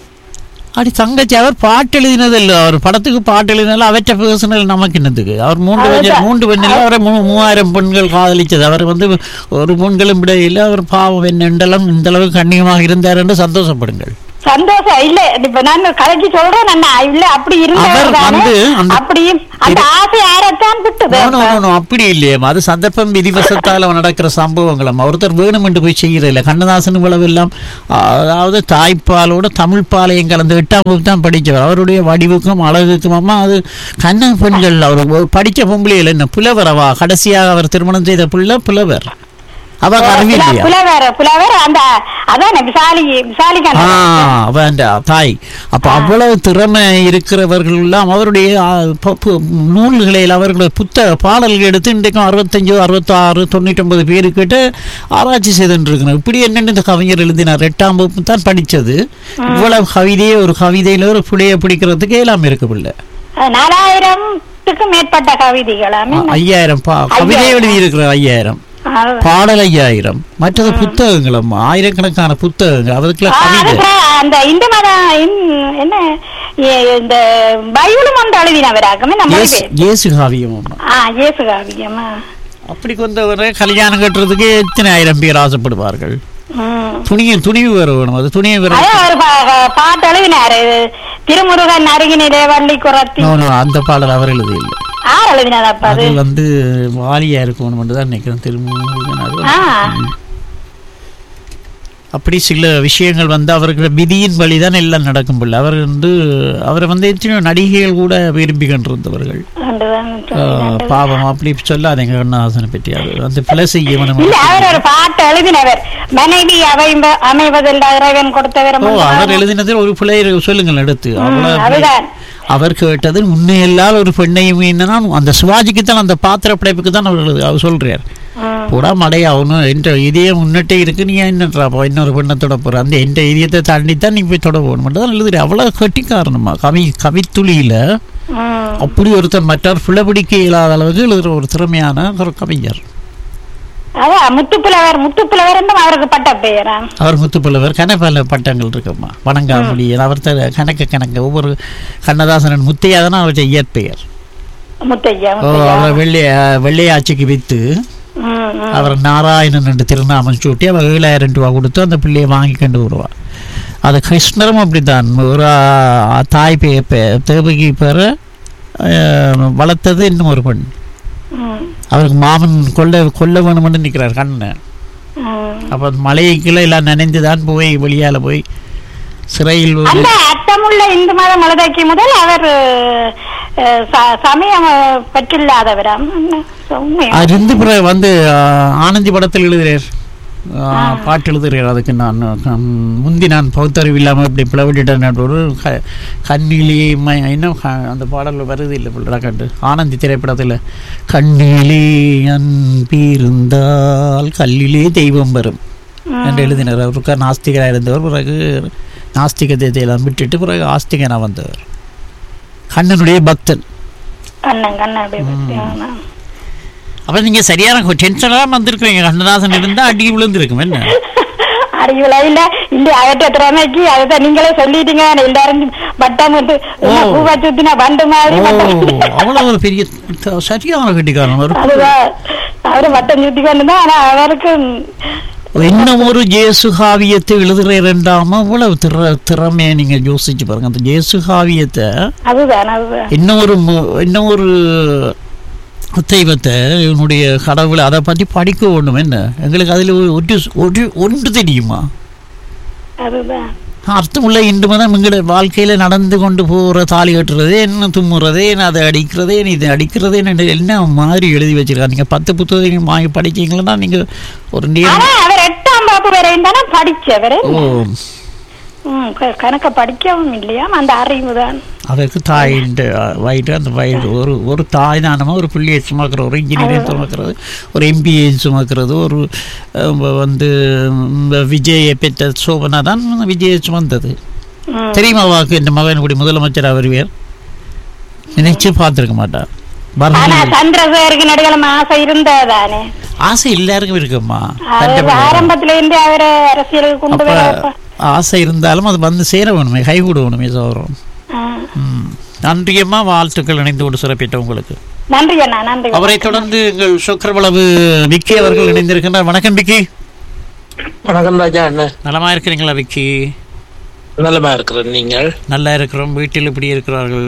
அடி தங்கச்சி அவர் பாட்டு எழுதினது இல்ல அவர் படத்துக்கு பாட்டு எழுதினால அவற்றை பேசினது நமக்கு என்னதுக்கு அவர் மூன்று பெண்கள் மூன்று பெண்ணில் அவரை மூ- மூவாயிரம் பெண்கள் காதலிச்சது அவர் வந்து ஒரு பெண்களும் விடையில் அவர் பாவம் என்ன இண்டளம் இந்த அளவுக்கு கண்ணியமாக இருந்தார் என்று சந்தோஷப்படுங்கள் சந்தோஷம் இல்ல இப்ப நான் கலைக்கு சொல்றேன் அண்ணா இல்ல அப்படி அவர் இருந்தவர் தானே வந்து அந்த- அப்படி அந்த ஆசை யாரத்தான் விட்டது No, no, no, no, அப்படி இல்லையே அது சந்தர்ப்பம் விதிவசத்தால் அவன் நடக்கிற சம்பவங்களும் ஒருத்தர் வேணும் என்று போய் செய்யறதில்ல கண்ணதாசன் இவ்வளவு எல்லாம் அதாவது தாய்ப்பாலோட தமிழ் பாலையும் கலந்து எட்டாம் வகுப்பு தான் படிச்சவர் அவருடைய வடிவுக்கும் அழகுக்கும் அம்மா அது கண்ண பெண்கள் அவர் படிச்ச பொம்பளையில் என்ன புலவரவா கடைசியாக அவர் திருமணம் செய்த புள்ள புலவர் அவ அறிவில்லையா புலவர் புலவர் அந்த அதான் விசாலி விசாலி ஆ அவ அந்த தாய் அப்ப அவ்வளவு திறமை இருக்கிறவர்கள் எல்லாம் அவருடைய ஆ, ப- பு- நூல்களில் அவர்களுடைய புத்தக பாடல்கள் எடுத்து இன்றைக்கும் அறுபத்தஞ்சு அறுபத்தாறு தொண்ணூற்றொன்பது பேருக்கிட்ட ஆராய்ச்சி செய்துட்டு இருக்கிறார் இப்படி என்னென்னு இந்த கவிஞர் எழுதினார் எட்டாம் வகுப்பு தான் படிச்சது இவ்வளவு கவிதையே ஒரு கவிதையில ஒரு புளிய பிடிக்கிறதுக்கு எல்லாம் இருக்கு பிள்ளை நாலாயிரத்துக்கும் மேற்பட்ட கவிதைகளாமே ஐயாயிரம் பா கவிதை எழுதி இருக்கிற ஐயாயிரம் அது- பாடல் ஐயாயிரம் மற்றது புத்தகங்களும் ஆயிரக்கணக்கான புத்தகங்கள் அதுக்குள்ள ஆ, அது கவிதை பிற- அந்த இந்து மத இந்- என்ன ஏ- இந்த பைபிளும் ஒன்று எழுதினவராகமே நம்ம இயேசு இயேசு காவியம் அம்மா ஆ இயேசு காவியமா அப்படி கொண்டவரை கல்யாணம் கட்டுறதுக்கு எத்தனை ஆயிரம் பேர் ஆசைப்படுவார்கள் ம். துணியை துணிவு வேற வேணும் அது துணியை வேற அதான் ஒரு பா- பாட்டு எழுதினாரு திருமுருகன் அருகினிலே வள்ளி குரத்தி No, no, அந்த பாடல் அவர் எழுதியில்லை ஆர் எழுதினதாப்பா அது அது வந்து வாலியா இருக்கணும் தான் நினைக்கிறேன் திருமுருகன் அது ஆ அப்படி சில விஷயங்கள் வந்து அவர்கள் விதியின் வழிதான் எல்லாம் நடக்கும் போல அவர் வந்து அவரை வந்து எத்தனையோ நடிகைகள் கூட விரும்பி கொண்டிருந்தவர்கள் ரெண்டுதான் ஆ, பாவம் அப்படி சொல்லாதீங்க கண்ணாசனை பற்றி அது அந்த பிழை செய்யவனும் இல்ல அவர் ஒரு பாட்டு எழுதினவர் மனைவி அமைம்ப அமைவதில் இறைவன் கொடுத்தவர் ஓ அவர் எழுதினதில் ஒரு பிள்ளை சொல்லுங்கள் எடுத்து அவ்வளவு அதுதான் அவர் கேட்டது உண்மையில்லால் ஒரு பெண்ணையும் என்னன்னா அந்த சிவாஜிக்கு தான் அந்த பாத்திர படைப்புக்கு தான் அவர் எழுது- அவர் சொல்றார் போடா மடையா அவனு என்ற இதயம் முன்னிட்டே இருக்கு நீ என்னன்றா அப்போ இன்னொரு பெண்ணை தொட போற அந்த எந்த இதயத்தை தாண்டி தான் நீ போய் தொட போகணும் தான் எழுதுற அவ்வளவு கட்டிக்காரணமா கவி கவித்துளியில ம். அப்படி ஒருத்தர் மற்றார் பிள்ளைபிடிக்க இல்லாத அளவுக்கு எழுதுற ஒரு திறமையான ஒரு கவிஞர் அதான் முத்துப்புலவர் முத்துப்புலவர் என்றும் அவருக்கு பட்ட பெயரா அவர் முத்துப்புலவர் கனப்பல பட்டங்கள் இருக்குமா வணங்காமொழி அவர் த- கணக்கு கணக்கு ஒவ்வொரு கண்ணதாசனன் முத்தையா தானே அவருடைய இயற்பெயர் முத்தையா ஓ முத்தையா அவர் வெள்ளை வெள்ளையாட்சிக்கு வித்து ம், ம். அவர் நாராயணன் என்று திருநாமம் சூட்டி அவர் ஏழாயிரம் ரூபா கொடுத்து அந்த பிள்ளையை வாங்கி கொண்டு வருவார் அது கிருஷ்ணரும் அப்படித்தான் ஒரு ஆ, தாய் பே பே- தேவகி பெற வளர்த்தது இன்னும் ஒரு பெண் ம், அவருக்கு மாமன் கொல்ல கொல்ல வேணும்னு நிற்கிறார் கண்ணன் ம். அப்போ மலைக்குள்ள எல்லாம் நினைந்து தான் போய் வெளியால போய் சிறையில் போய் அந்த அர்த்தமுள்ள இந்து மதம் எழுதக்கு முதல் அவர் அஹ், ச- சமயம் பற்றில்லாதவராம் என்ன உண்மை இருந்து பிறகு வந்து ஆ, ஆனந்தி படத்தில் எழுதுகிறார் ஆ, பாட்டு எழுதுகிறார் அதுக்கு நான் ம், முந்தி நான் பௌத்தறிவு இல்லாமல் இப்படி பிளவிட்டுட்டேன் ஒரு க- கண்ணிலே ம- இன்னும் க- அந்த பாடல் வருது இல்லை பிள்ளை கண்டு ஆனந்தி திரைப்படத்தில் கண்ணிலே அன்பிருந்தால் கல்லிலே தெய்வம் வரும் என்று எழுதினார் அவருக்கு நாஸ்திகராக இருந்தவர் பிறகு நாஸ்திகத்தை எல்லாம் விட்டுட்டு பிறகு ஆஸ்திகனாக வந்தவர் கண்ணனுடைய பக்தன் கண்ணன் கண்ணன் அப்படி பற்றி, ஆமா. அப்ப நீங்க சரியான டென்ஷனாக வந்திருக்கிறீங்க கண்ணதாசன் இருந்தா அடி விழுந்திருக்கும் என்ன அறிவுல இல்ல இல்ல அவற்ற திறமைக்கு அதை நீங்களே சொல்லிட்டீங்க எல்லாரும் வட்டம் விட்டு என்ன ஓ. பூவா சுத்தினா பண்டு மாதிரி ஓ வட்டம் சுத்தி- அவ்வளவு ஒரு பெரிய த- சரியான கட்டிக்காரன் ஒரு அதுதான் அவரு வட்டம் சுத்தி கொண்டுதான் ஆனா அவருக்கு என்ன ஒரு ஜேசு காவியத்தை எழுதுறேன்டாம அவ்வளவு திற திறமையை நீங்க யோசிச்சு பாருங்க அந்த ஜேசு காவியத்தை அதுதான் அதுதான் இன்னும் ஒரு மு- இன்னும் ஒரு தெய்வத்தை இவனுடைய கடவுளை அதை பற்றி படிக்க ஒண்ணும் என்ன எங்களுக்கு அதில் ஒரு ஒரு ஒன்று தெரியுமா அதுதான் அர்த்தமுள்ள இன்று மதம் எங்களோட வாழ்க்கையில் நடந்து கொண்டு போகிற தாலி கட்டுறதே என்ன தும்முறதே என்ன அதை அடிக்கிறதே இது அடிக்கிறதே என்ன மாதிரி எழுதி வச்சிருக்காங்க நீங்கள் பத்து புத்தகம் வாங்கி படிச்சீங்கன்னா நீங்கள் ஒரு நேரம் ஆனா அவர் எட்டாம் வகுப்பு வரையும் தானே படிச்சவர் ஓ ம், க- கணக்க படிக்கவும் இல்லையா அந்த அறிவு தான் அதற்கு தாயின் வயிறு அந்த வயிறு ஒரு ஒரு தாய் தானமாக ஒரு பிள்ளையை சுமக்கிற ஒரு இன்ஜினியரிங் சுமக்கிறது ஒரு எம்பிஏ சுமக்கிறது ஒரு அஹ், வந்து இந்த விஜயை பெற்ற சோபனா தான் விஜயை சுமந்தது தெரியுமா வாக்கு இந்த மகன் இப்படி முதலமைச்சர் வருவார் நினைச்சு பார்த்துருக்க மாட்டார் ஆனா வரணும் சந்திரசேகருக்கு நடுகளம் ஆசை இருந்ததானே ஆசை எல்லாருக்கும் இருக்கும்மா அவர் கண்டிப்பா. ஆரம்பத்துல இருந்து அவரை அரசியலுக்கு கொண்டு அப்ப வர ஆசை இருந்தாலும் அது வந்து சேர வேணுமே கை விடணுமே சௌரம் ம் நன்றியம்மா வாழ்த்துக்கள் இணைந்து கொண்டு சிறப்பிட்ட உங்களுக்கு நன்றி அண்ணா நன்றி அவரை தொடர்ந்து எங்கள் சுக்கரவளவு விக்கி அவர்கள் இணைந்திருக்கின்றார் வணக்கம் விக்கி வணக்கம் ராஜா அண்ணன் நலமா இருக்கிறீங்களா விக்கி நலமா இருக்கிறேன் நீங்கள் நல்லா இருக்கிறோம் வீட்டில் இப்படி இருக்கிறார்கள்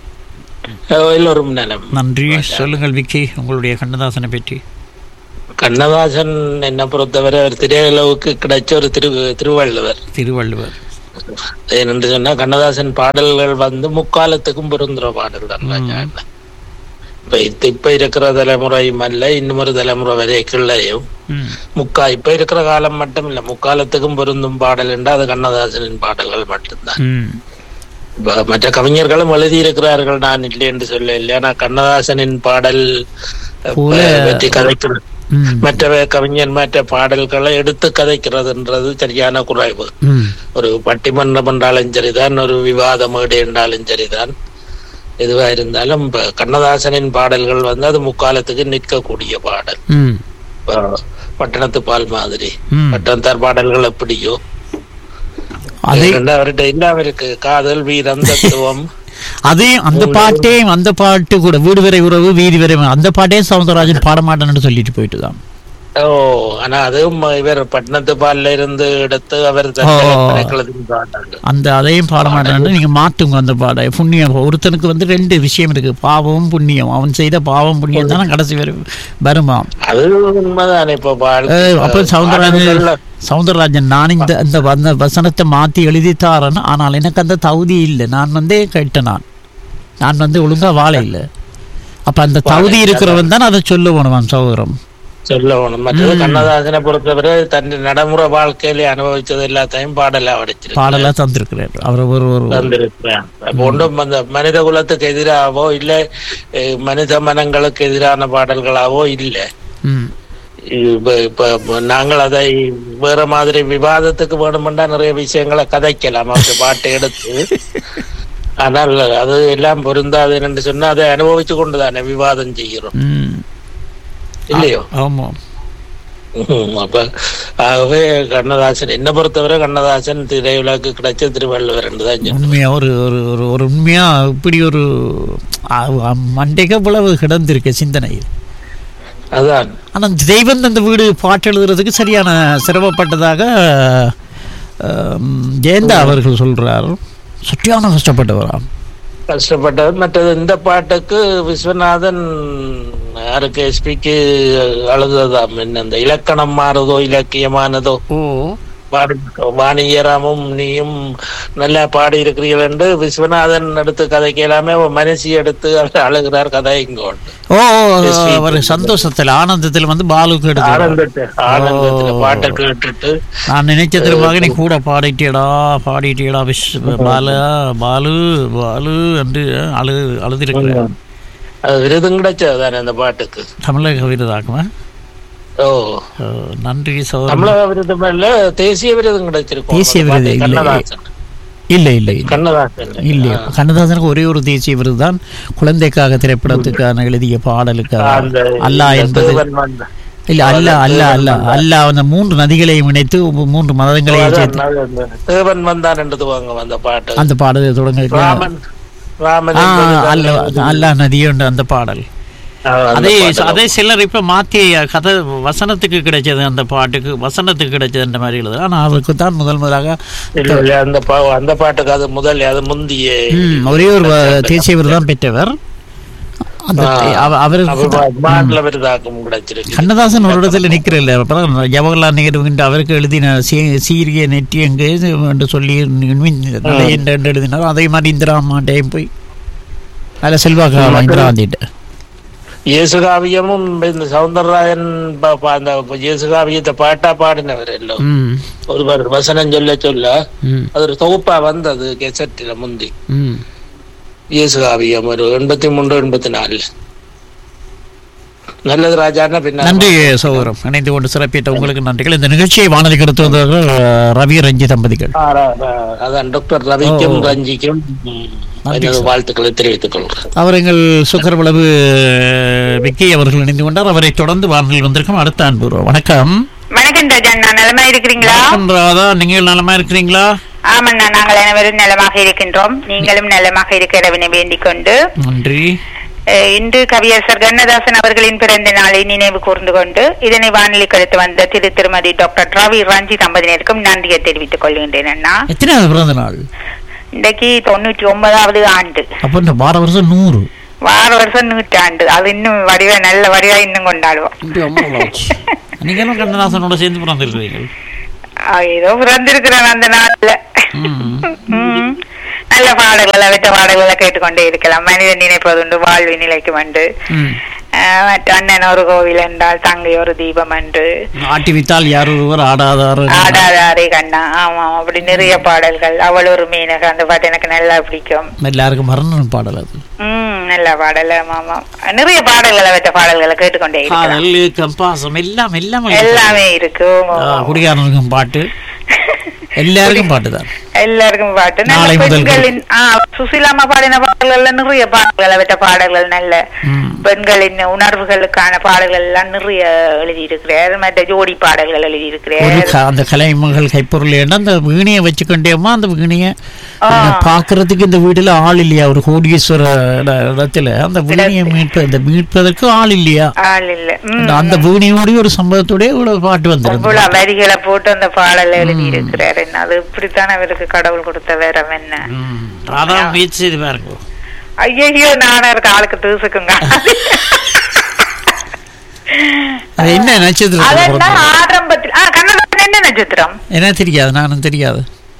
அஹ் எல்லோரும் நலம் நன்றி சொல்லுங்கள் விக்கி உங்களுடைய கண்ணதாசனை பற்றி கண்ணதாசன் என்னை பொறுத்தவரை ஒரு திரையுலவுக்கு கிடைச்ச ஒரு திரு திருவள்ளுவர் திருவள்ளுவர் ஏனென்று சொன்னா கண்ணதாசன் பாடல்கள் வந்து முக்காலத்துக்கும் பொருந்துற பாடல் தான் ராஜா அண்ணன். இப்ப இப்ப- இப்ப இருக்கிற தலைமுறையும் அல்ல இன்னும் ஒரு தலைமுறை வரைக்குள்ளையும் ம் முக்கா இப்ப இருக்கிற காலம் மட்டும் இல்ல முக்காலத்துக்கும் பொருந்தும் பாடல் என்றால் அது கண்ணதாசனின் பாடல்கள் மட்டும்தான் ம் இப்ப மற்ற கவிஞர்களும் எழுதியிருக்கிறார்கள் நான் இல்லை என்று சொல்ல இல்லை ஆனா கண்ணதாசனின் பாடல் அஹ், போல- பற்றி கதைக்கிறது ம் மற்ற கவிஞர் மற்ற பாடல்களை எடுத்து கதைக்கிறதுன்றது சரியான குறைவு ம் ஒரு பட்டிமன்றம் என்றாலும் சரிதான் ஒரு விவாத மேடை என்றாலும் சரிதான் எதுவா இருந்தாலும் இப்ப கண்ணதாசனின் பாடல்கள் வந்து அது முக்காலத்துக்கு நிற்கக்கூடிய பாடல் ம் இப்ப பட்டணத்து பால் மாதிரி ம். பட்டணத்தார் பாடல்கள் எப்படியோ அதை ஏனென்றால் அவர்கிட்ட எல்லாம் இருக்கு காதல் வீரம் தத்துவம் அதே அந்த பாட்டே அந்த பாட்டு கூட வீடு வரை உறவு வீதி வரை ம- அந்த பாட்டே சவுந்தரராஜன் பாட மாட்டேன்னு சொல்லிட்டு போயிட்டு தான் ஓ ஆனா அதுவும் இவர் பட்டணத்து பால்ல இருந்து எடுத்து அவர் ஓ. கணக்கில் பாட்டாங்க அந்த அதையும் பாட மாட்டேன்னு நீங்க மாத்துங்க அந்த பாட புண்ணியம் ஒருத்தனுக்கு வந்து ரெண்டு விஷயம் இருக்கு பாவமும் புண்ணியம் அவன் செய்த பாவம் புண்ணியம் தானே கடைசி வரை வருமா அது உண்மைதானே இப்ப பால் ஏய், அப்ப சவுந்தரராஜன் பாடல்கள்ல சவுந்தரராஜன் நான் இந்த இந்த அந்த வசனத்தை மாத்தி எழுதி தாரேன் ஆனால் எனக்கு அந்த தகுதி இல்லை நான் வந்து கேட்டேன் நான் நான் வந்து ஒழுங்கா வாழ இல்லை அப்ப அந்த தகுதி இருக்கிறவன் தான் அதை சொல்லுவான் சகோதரம் சொல்லணும் மற்றது கண்ணதாசனை பொறுத்தவரை தன் நடைமுறை வாழ்க்கையில அனுபவிச்சது எல்லாத்தையும் பாடலா வடிச்சிருக்கு பாடலா தந்திருக்கிறார் அவர் ஒரு ஒரு தந்திருக்கிறேன் அப்ப ஒன்றும் அந்த மனித குலத்துக்கு எதிராகவோ இல்ல அஹ், மனித மனங்களுக்கு எதிரான பாடல்களாவோ இல்ல ம் இப்ப இப்ப நாங்கள் அதை வேற மாதிரி விவாதத்துக்கு வேணுமெண்டா நிறைய விஷயங்களை கதைக்கலாம் அந்த பாட்டை எடுத்து ஆனால் அது எல்லாம் பொருந்தாது என்று சொன்னா அதை அனுபவிச்சு கொண்டுதானே விவாதம் செய்கிறோம் ம் இல்லையோ ஆமா ம், அப்ப ஆகவே கண்ணதாசன் என்ன பொறுத்தவரை கண்ணதாசன் திரையுலகு கிடைச்ச திருவள்ளுவர் என்றுதான் சொல்லுவேன். உண்மையா ஒரு ஒரு ஒரு ஒரு உண்மையா இப்படி ஒரு மண்டைக்கு இவ்வளவு கிடந்திருக்கு சிந்தனை அதான் ஆனா தெய்வம் அந்த வீடு பாட்டு எழுதுறதுக்கு சரியான சிரமப்பட்டதாக ஆம், ஜெயந்தா அவர்கள் சொல்றார் சரியான கஷ்டப்பட்டவராம் கஷ்டப்பட்டது மற்றது இந்த பாட்டுக்கு விஸ்வநாதன் யாருக்கு எஸ்பிக்கு அழுததாம் என்ன இந்த இலக்கணம் மாறுதோ இலக்கியமானதோ ஓ பாடி வாணியராமும் நீயும் நல்லா பாடி இருக்கிறீர்கள் என்று விஸ்வநாதன் எடுத்து கதைக்கு எல்லாமே மனசி எடுத்து அவர் அழுகிறார் கதை இங்க உண்டு ஓ அவர் சந்தோஷத்துல ஆனந்தத்துல வந்து பாலுக்கு எடுத்து ஆனந்தத்தை ஆனந்தத்துல பாட்டை கேட்டுட்டு நான் நினைச்சது மகனை கூட பாடிட்டியடா பாடிட்டியடா விஷ் பாலு பாலு பாலு என்று அழு அழுதிருக்கிறேன் அது விருதும் கிடைச்சது தானே அந்த பாட்டுக்கு தமிழக விருதாக்குமா ஓ நன்றி சோதரன் தமிழக விருது மேல தேசிய விருதும் கிடைச்சிருக்கும் தேசிய அந்த விருது பாட்டு. இல்லை கண்ணதாசன் இல்லை இல்லை இல்லை கண்ணதாசன் இல்லையா கண்ணதாசனுக்கு ஒரே ஒரு தேசிய விருது தான் குழந்தைக்காக திரைப்படத்துக்கான எழுதிய பாடலுக்காக அந்த அல்லா இந்த என்பது தேவன் வந்த- இல்ல அல்ல அல்ல அல்ல அல்ல அந்த மூன்று நதிகளையும் இணைத்து மூன்று மதங்களையும் அதான் சேர்த்து அது அந்த தேவன் வந்தான் என்று துவங்க அந்த பாட்டு அந்த பாடலை தொடங்க ராமன் ராமன் ஆ, என்பது அல்ல அல்லா நதியுண்டு அந்த பாடல் ஆ, அந்த அதே பாட்டு. அதே சிலர் இப்ப மாத்தி கதை வசனத்துக்கு கிடைச்சது அந்த பாட்டுக்கு வசனத்துக்கு கிடைச்சது அந்த மாதிரி எழுதுறாங்க ஆனா அவருக்கு தான் முதல் முதலாக இல்ல, இல்ல, அந்த பா- அந்த பாட்டுக்கு அது முதல் அது முந்திய ம், ஒரே ஒரு வ- தேசிய விருது தான் பெற்றவர் அந்த அவ- அவருக்கு மாநில விருதாக்கம் கிடைச்சிருக்கு கண்ணதாசன் ஒரு இடத்துல நிற்கிறல்ல அப்புறம் ஜவஹர்லால் நேரு என்று அவருக்கு எழுதின சீ- சீரிய நெற்றி எங்கே என்று சொல்லி நிறைய என்று என்று எழுதினார் அதே மாதிரி இந்திரா அம்மாண்டையும் போய் அதில் செல்வாக்கு இந்திரா காந்திட்ட இயேசுகாவியமும் இந்த சவுந்தரராயன் ப- ப- அந்த இயேசுகாவியத்தை பாட்டா பாடினவர் எல்லாம் ம் ஒருவர் வசனம் சொல்ல சொல்ல ம் அது ஒரு தொகுப்பா வந்தது கெசட்டில முந்தி ம் இயேசுகாவியம் ஒரு எண்பத்தி மூன்று எண்பத்தி நாலு நல்லது ராஜான்னா பின்ன நன்றி சகோதரம் இணைந்து கொண்டு சிறப்பித்த உங்களுக்கு நன்றிகள் இந்த நிகழ்ச்சியை வானொலிக்கு எடுத்து வந்தவர்கள் அஹ், ரவி ரஞ்சி தம்பதிகள் ஆ, ர- ர- அதான் டாக்டர் ரவிக்கும் ஓ. ரஞ்சிக்கும் ம், நன்றி எனது சார். வாழ்த்துக்களை தெரிவித்துக் கொள்கிறேன் அவர் எங்கள் சுக்கரவளவு விக்கி அவர்கள் இணைந்து கொண்டார் அவரை தொடர்ந்து வானொலியில் வந்திருக்கும் அடுத்த அன்பு வணக்கம் வணக்கம் ராஜண்ணா நலமா இருக்கிறீங்களா வணக்கம் ராதா நீங்கள் நலமா இருக்கிறீங்களா ஆமண்ணா நாங்கள் அனைவரும் நலமாக இருக்கின்றோம் நீங்களும் நலமாக இருக்கிறவனை வேண்டிக் கொண்டு நன்றி அஹ், இன்று கவியரசர் கண்ணதாசன் அவர்களின் பிறந்த நாளை நினைவு கூர்ந்து கொண்டு இதனை வானொலிக்கு எடுத்து வந்த திரு திருமதி டாக்டர் ரவி ரஞ்சி தம்பதியினருக்கும் நன்றியை தெரிவித்துக் கொள்கின்றேன் அண்ணா எத்தனையாவது பிறந்த நாள் இன்றைக்கு தொண்ணூற்றி ஒன்பதாவது ஆண்டு அப்போ இந்த வார வருஷம் நூறு வார வருஷம் நூற்றாண்டு அது இன்னும் வடிவா நல்ல வடிவா இன்னும் கொண்டாடுவோம் நீங்களும் கண்ணதாசனோட சேர்ந்து பிறந்திருக்கிறீர்கள் ஆஹ், ஏதோ பிறந்திருக்கிறேன் அந்த நாள்ல ம். நல்ல பாடல்களை விட்ட பாடல்களை கேட்டுக்கொண்டே இருக்கலாம் மனிதன் நினைப்பதுண்டு வாழ்வு நிலைக்கும் என்று ம். ஆஹ், மற்ற அண்ணன் ஒரு கோவில் என்றால் தங்கை ஒரு தீபம் என்று ஆட்டி வித்தால் யார் ஒருவர் ஆடாதார் ஆடாதாரே கண்ணா ஆமா அப்படி நிறைய பாடல்கள் அவள் ஒரு மீனக அந்த பாட்டு எனக்கு நல்லா பிடிக்கும் எல்லாருக்கும் மரணம் பாடல் அது ம் நல்ல பாடல் ஆமா ஆமா நிறைய பாடல்களை விட்ட பாடல்களை கேட்டுக்கொண்டே இருக்கலாம் காதல் கம்பாசம் எல்லாம் எல்லாமே எல்லாமே இருக்கு ஆமா, ஆ, ஆமா. குடிகாரனுக்கும் பாட்டு எல்லாருக்கும் பாட்டு தான் எல்லாருக்கும் பாட்டு நல்ல நாளை முதல் பெண்களின் ஆ, சுசீலாமா பாடின பாடல்கள்ல நிறைய பாடல்களை விட்ட பாடல்கள் நல்ல பெண்களின் உணர்வுகளுக்கான பாடல்கள் எல்லாம் நிறைய எழுதியிருக்கிறார் மற்ற ஜோடி பாடல்கள் ஒரு எழுதியிருக்கிறார் க- அந்த கலைமகள் கைப்பொருள் ஏன்னா அந்த வீணையை வச்சுக்கொண்டேமா அந்த வீணைய பாக்குறதுக்கு இந்த வீடுல ஆள் இல்லையா ஒரு கோடீஸ்வர இட- இடத்துல அந்த வீணையை மீட்ப இந்த மீட்பதற்கு ஆள் இல்லையா ஆள் இல்ல ம். அந்த- அந்த வீணையோடய ஒரு சம்பவத்தோடய இவ்வளவு பாட்டு வந்திருந்தது அவ்வளவு வரிகளை போட்டு அந்த பாடல் எழுதி இருக்கிறார் என்ன அது இப்படித்தான் அவருக்கு கடவுள் கொடுத்த வேறம் என்ன அதான் முயற்சி செய்து பாருங்க ஐயோ நானும் இருக்க ஆளுக்கு தூசுக்குங்க அது என்ன நட்சத்திரம் அதெல்லாம் ஆரம்பத்தில் ஆ கண்ணதாசன் என்ன நட்சத்திரம் என்ன தெரியாது நானும் தெரியாது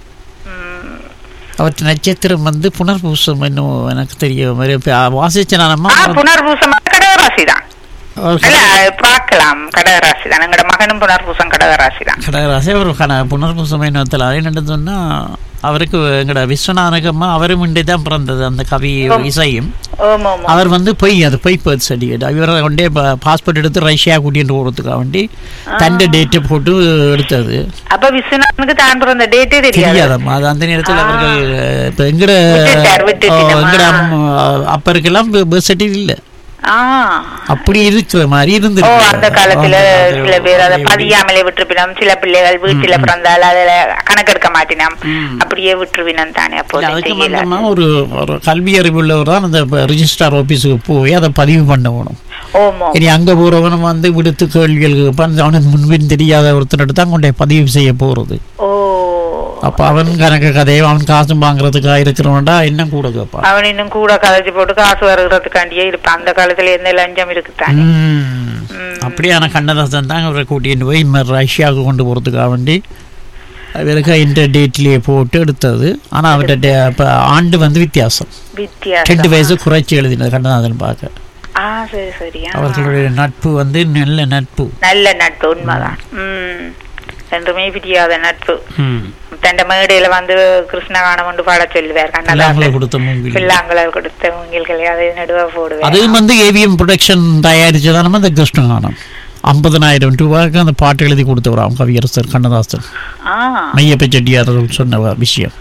அவற்றை நட்சத்திரம் வந்து புனர்பூசம் இன்னும் எனக்கு தெரியும் வாசிச்ச நானம்மா ஆ புனர்பூசம் கடகராசி தான் இல்ல பார்க்கலாம் கடகராசி தான் எங்களோட மகனும் புனர்பூசம் கடகராசி தான் கடகராசி அவர் கன புனர்பூசம் என்னத்தில் அது என்னன்னு சொன்னா அவருக்கு எங்கட விஸ்வநாதகம்மா அவரும் இண்டே தான் பிறந்தது அந்த கவி இசையும் ஓம் ஓம் அவர் வந்து பொய் அது பொய் பர்த் சர்டிஃபிகேட் இவரை கொண்டே பாஸ்போர்ட் எடுத்து ரஷ்யா கூட்டிட்டு போகிறதுக்காக வேண்டி தண்டை டேட்டை போட்டு எடுத்தது அப்ப விஸ்வநாதனுக்கு தான் பிறந்த டேட்டே தெரியாது தெரியாதம்மா அது அந்த நேரத்தில் அவர்கள் இப்போ எங்கட விட்டுட்டார், விட்டுட்டீங்கம்மா. எங்கட அம்மா- அப்பருக்கெல்லாம் பர்த் சர்டிஃபிகேட் இல்லை ஆ அப்படி இருக்கிற மாதிரி ஓ இருந்திருக்கு அந்த காலத்துல சில பேர் அதை பதியாமலே விட்டுருப்பினோம் சில பிள்ளைகள் வீட்டுல பிறந்தால் அதுல கணக்கெடுக்க மாட்டினோம் அப்படியே விட்டுருவினம் தானே அப்போ இல்ல, அதுக்கு தெரியல மந்தமா ஒரு ஒரு கல்வி அறிவுள்ளவர் தான் அந்த ரிஜிஸ்ட்ரார் ஆபீஸுக்கு போய் அதை பதிவு பண்ணணும் ஓமோ இனி அங்க போறவனும் வந்து விடுத்து கேள்விகள் கேட்பான். அவனுக்கு முன்பின் தெரியாத ஒருத்தர் தான் கொண்டே பதிவு செய்ய போறது ஓ அப்ப அவன் கணக்கு கதையை அவன் காசு வாங்குறதுக்காக இருக்கிறவன்டா என்ன கூட கேட்பான் அவன் இன்னும் கூட கதைச்சு போட்டு காசு வருகிறதுக்காண்டியே இருப்பான் அந்த காலத்துல எந்த லஞ்சம் இருக்குத்தானே ம். அப்படியான கண்ணதாசன் தான் அவரை கூட்டிட்டு போய் ம- ரஷ்யாவுக்கு கொண்டு போறதுக்காக வேண்டி அவருக்கு இந்த டேட்லயே போட்டு எடுத்தது ஆனா அவர்கிட்ட டே- அப்ப ஆண்டு வந்து வித்தியாசம் வித்தியாசம் ரெண்டு வயசு குறைச்சி எழுதினது கண்ணதாசன் பார்க்க ஆ சரி சரியா அவர்களுடைய நட்பு வந்து நல்ல நட்பு நல்ல நட்பு உண்மைதான் ம் ரெண்டுமே பிரியாத நட்பு ம். தண்ட மேடையில வந்து கிருஷ்ணகானம் கொண்டு பாட சொல்லுவார் பிள்ளாங்களை கண்ணதாசன் கொடுத்த மூங்கில் பிள்ளாங்குழல் கொடுத்த மூங்கில்களை அதை நடுவா போடுவேன் அதுவும் வந்து ஏவிஎம் ப்ரொடக்ஷன் தயாரிச்சதான அந்த கிருஷ்ணகானம் ஐம்பதனாயிரம் ரூபாய்க்கு அந்த பாட்டு எழுதி கொடுத்தவராம் கவியரசர் கண்ணதாசன் ஆ மையப்ப செட்டியார் சொன்ன விஷயம்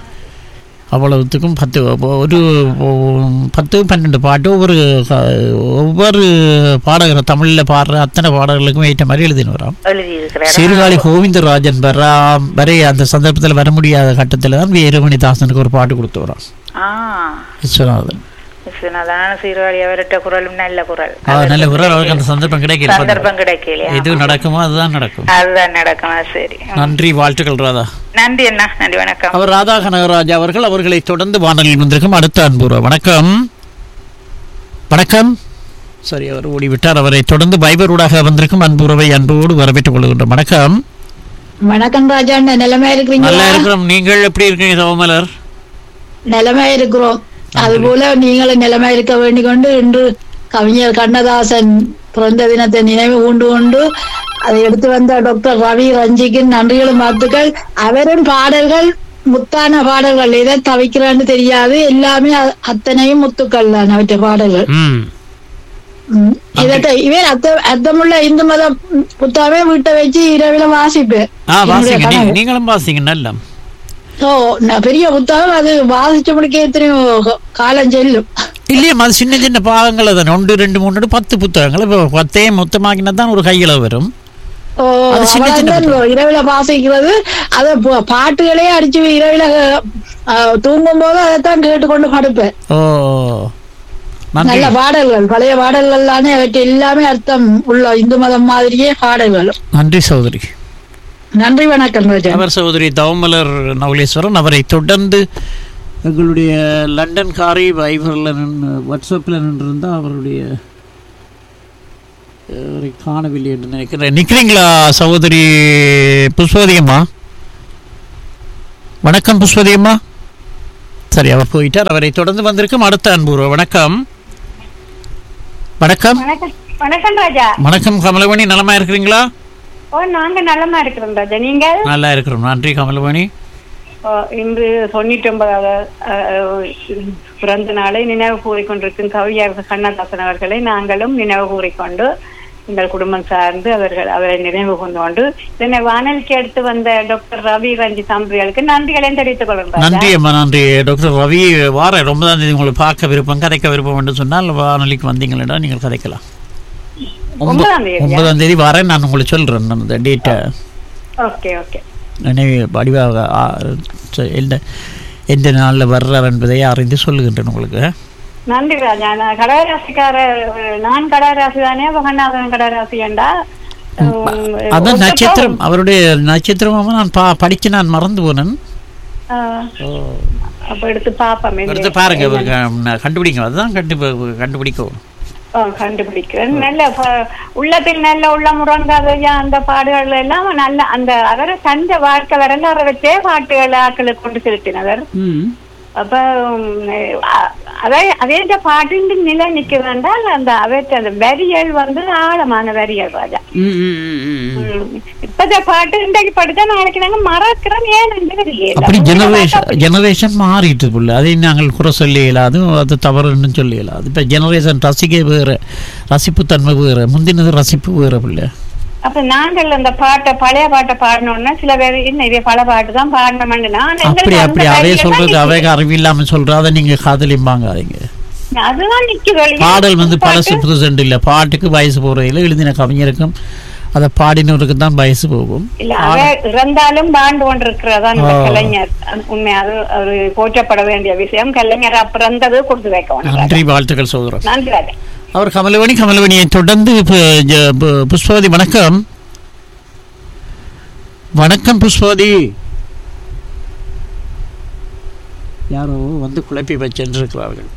அவ்வளவுத்துக்கும் பத்து ஒரு பத்து பன்னெண்டு பாட்டு ஒவ்வொரு க- ஒவ்வொரு பாடகர் தமிழில் பாடுற அத்தனை பாடல்களுக்கும் ஏற்ற மாதிரி எழுதினு வராம் எழுதி இருக்கிறார் சீர்காழி கோவிந்தராஜன் வரா வரை அந்த சந்தர்ப்பத்தில் வர முடியாத கட்டத்தில் தான் வீரமணி தாசனுக்கு ஒரு பாட்டு கொடுத்து வரான் ஆ விஸ்வநாதன் விஸ்வநாதனான சீர்காழி அவர்கிட்ட குரலும் நல்ல குரல் ஆ, நல்ல குரல் அவருக்கு அந்த சந்தர்ப்பம் கிடைக்கல சந்தர்ப்பம் கிடைக்கலையா எது நடக்குமோ அதுதான் நடக்கும் அதுதான் நடக்கும் அது சரி நன்றி வாழ்த்துக்கள் ராதா நன்றி அண்ணா நன்றி வணக்கம் அவர் ராதா கனகராஜ் அவர்கள் அவர்களை தொடர்ந்து வானொலியில் வந்திருக்கும் அடுத்த அன்புற வணக்கம் வணக்கம் சரி அவர் ஓடிவிட்டார் அவரை தொடர்ந்து பைபர் ஊடாக வந்திருக்கும் அன்புறவை அன்போடு வரவேற்றுக் கொள்கின்றோம் வணக்கம் வணக்கம் ராஜா அண்ணா நிலைமை நல்லா இருக்கிறீங்களா இருக்கிறோம் நீங்கள் எப்படி இருக்கீங்க சோமலர் நிலைமை இருக்கிறோம் அதுபோல நீங்களும் நிலைமை இருக்க வேண்டிக் கொண்டு இன்று கவிஞர் கண்ணதாசன் பிறந்த தினத்தை நினைவு கூண்டு கொண்டு அதை எடுத்து வந்த டாக்டர் ரவி ரஞ்சிக்கு நன்றிகளும் வாழ்த்துக்கள் அவரின் பாடல்கள் முத்தான பாடல்கள் எதை தவிக்கிறான்னு தெரியாது எல்லாமே அ- அத்தனையும் முத்துக்கள் தான் அவற்ற பாடல்கள் ம் ம். இதத்தை இவர் அர்த்த அர்த்தமுள்ள இந்து மத புத்தாவே வீட்டை வச்சு இரவில வாசிப்பேன் ஆ என்னுடைய வாசிங்க நீ- கனவு. நீங்களும் வாசிங்க நல்லா ஓ நான் பெரிய புத்தகம் அது வாசிச்சு முடிக்க எத்தனையோ காலம் செல்லும் இல்லையம்மா அது சின்ன சின்ன பாகங்கள் தானே ஒன்று ரெண்டு மூணு பத்து புத்தகங்கள் இப்போ பத்தையே மொத்தமாக்கினா தான் ஒரு கையில் வரும் ஓ, அது சின்ன சின்ன அவ்வளவுதான் இரவில வாசிக்கிறது அத பா- பாட்டுகளே அடிச்சு இரவில அஹ், தூங்கும் போது அதைத்தான் கேட்டுக்கொண்டு படுப்பேன் ஓ நன்றி நல்ல பாடல்கள் பழைய பாடல்கள் தானே அவற்றை எல்லாமே அர்த்தம் உள்ள இந்து மதம் மாதிரியே பாடல்கள் நன்றி சகோதரி நன்றி வணக்கம் ராஜா அவர் சகோதரி தவமலர் நவலேஸ்வரன் அவரை தொடர்ந்து எங்களுடைய லண்டன் காரி வைபரில் நின்று வாட்ஸ்அப்பில் நின்றிருந்தால் அவருடைய அவரை காணவில்லை என்று நினைக்கிறேன் நிற்கிறீங்களா சகோதரி புஷ்பவதி அம்மா வணக்கம் புஷ்பவதி அம்மா சரி அவர் போயிட்டார் அவரை தொடர்ந்து வந்திருக்கும் அடுத்த அன்பு வணக்கம் வணக்கம் வணக்கம் வணக்கம் ராஜா வணக்கம் கமலவணி நலமா இருக்கிறீங்களா ஓ நாங்க நலமா இருக்கிறோம் ராஜா நீங்க நல்லா இருக்கிறோம் நன்றி கமலவணி ஓ, இன்று தொண்ணூற்றி ஒன்பதாவது பிறந்த நாளை நினைவு கூறிக்கொண்டிருக்கும் கவிஞர் கண்ணதாசன் அவர்களை நாங்களும் நினைவு கூறிக்கொண்டு எங்கள் குடும்பம் சார்ந்து அவர்கள் அவரை நினைவு கொண்டு கொண்டு இதனை வானொலிக்கு எடுத்து வந்த டாக்டர் ரவி ரஞ்சி தம்பிகளுக்கு நன்றிகளையும் தெரிவித்துக் கொள்கிறோம் நன்றி அம்மா நன்றி டாக்டர் ரவி வார ஒன்பதாம் தேதி உங்களுக்கு பார்க்க விருப்பம் கதைக்க விருப்பம் என்று சொன்னால் வானொலிக்கு வந்தீங்களா நீங்கள் கதைக்கலாம் ஒன்ப- ஒன்பதாம் தேதியா? ஒன்பதாம் தேதி வரேன் நான் உங்களுக்கு சொல்கிறேன் அந்த டேட்டை ஓகே ஓகே நினைவு வடிவாக ஆ, ச- எந்த எந்த நாளில் வர்றார் என்பதை அறிந்து சொல்லுகின்றேன் உங்களுக்கு நன்றி ராஜா நான் கடகராசிக்கார நான் கடகராசி தானே அப்ப கண்ணாசன் கடகராசி ஏண்டா அதான் நட்சத்திரம் அவருடைய நட்சத்திரமாக நான் பா படித்து நான் மறந்து போனேன் அப்ப எடுத்து பாப்போம் எடுத்து பாருங்க இவருக்கு, நான் கண்டுபிடிங்க அதுதான் கண்டு கண்டுபிடிக்கவும் ஆ, கண்டுபிடிக்கிறேன் நல்ல ப- உள்ளத்தில் நல்ல உள்ள முரங்காதையா அந்த பாடுகள் எல்லாம் நல்ல அந்த அவரை தந்த வாழ்க்கை வரலாறு வச்சே பாட்டுகள் ஆக்களுக்கு கொண்டு செலுத்தினவர் அப்ப உம், அ- அதே அதே இந்த பாட்டு நிலை நிக்க வேண்டால் அந்த அவற்றை அந்த வரிகள் வந்து ஆழமான வரிகள் ராஜா உம். இப்பத பாட்டு இன்றைக்கு படிச்சா நாளைக்கு நாங்க மறக்கிறோம் ஏன் என்று தெரியல. அப்படி முன்ன ஜெனரேஷன் பார்த்தா ஜெனரேஷன் மாறிட்டு புள்ள அதை நாங்கள் குறை சொல்ல இயலாது அது தவறுன்னு சொல்ல இயலாது இப்போ ஜெனரேஷன் ரசிக்க வேறு ரசிப்புத்தன்மை வேறு முந்தினது ரசிப்பு வேறு பிள்ளை அப்ப நாங்கள் அந்த பாட்டை பழைய பாட்டை பாடணும்னா சில பேர் என்ன இதே பல பாட்டு தான் பாடணும்னு நான் அப்படி எங்களுக்கு அப்படி அந்த அதே வரிகள் சொல்றது தான் அவைக அறிவில்லாம சொல்ற அதை நீங்க காதலிம்பாங்காதீங்க நிக்குது. அதுதான் நிக்குது இல்லையா? பாடல் வந்து பழசு பாட்டு. புதுசு இல்ல பாட்டுக்கு வயசு போறையில எழுதின கவிஞருக்கும் அதை பாடினவருக்கு தான் வயசு போகும் இல்ல அவ இறந்தாலும் வாழ்ந்து கொண்டிருக்கிறதா இந்த ஆ. கலைஞர் அது உண்மை அது ஒரு போற்றப்பட வேண்டிய விஷயம் கலைஞர் பிறந்தது கொடுத்து வைக்கணும் நன்றி வாழ்த்துக்கள் சோதரர் நன்றி ராஜா அவர் கமலவணி கமலவணியை தொடர்ந்து இப்ப ஜ- பு- புஷ்பவதி வணக்கம் வணக்கம் புஷ்பவதி யாரோ வந்து குழப்பி வச்சென்றிருக்கிறார்கள்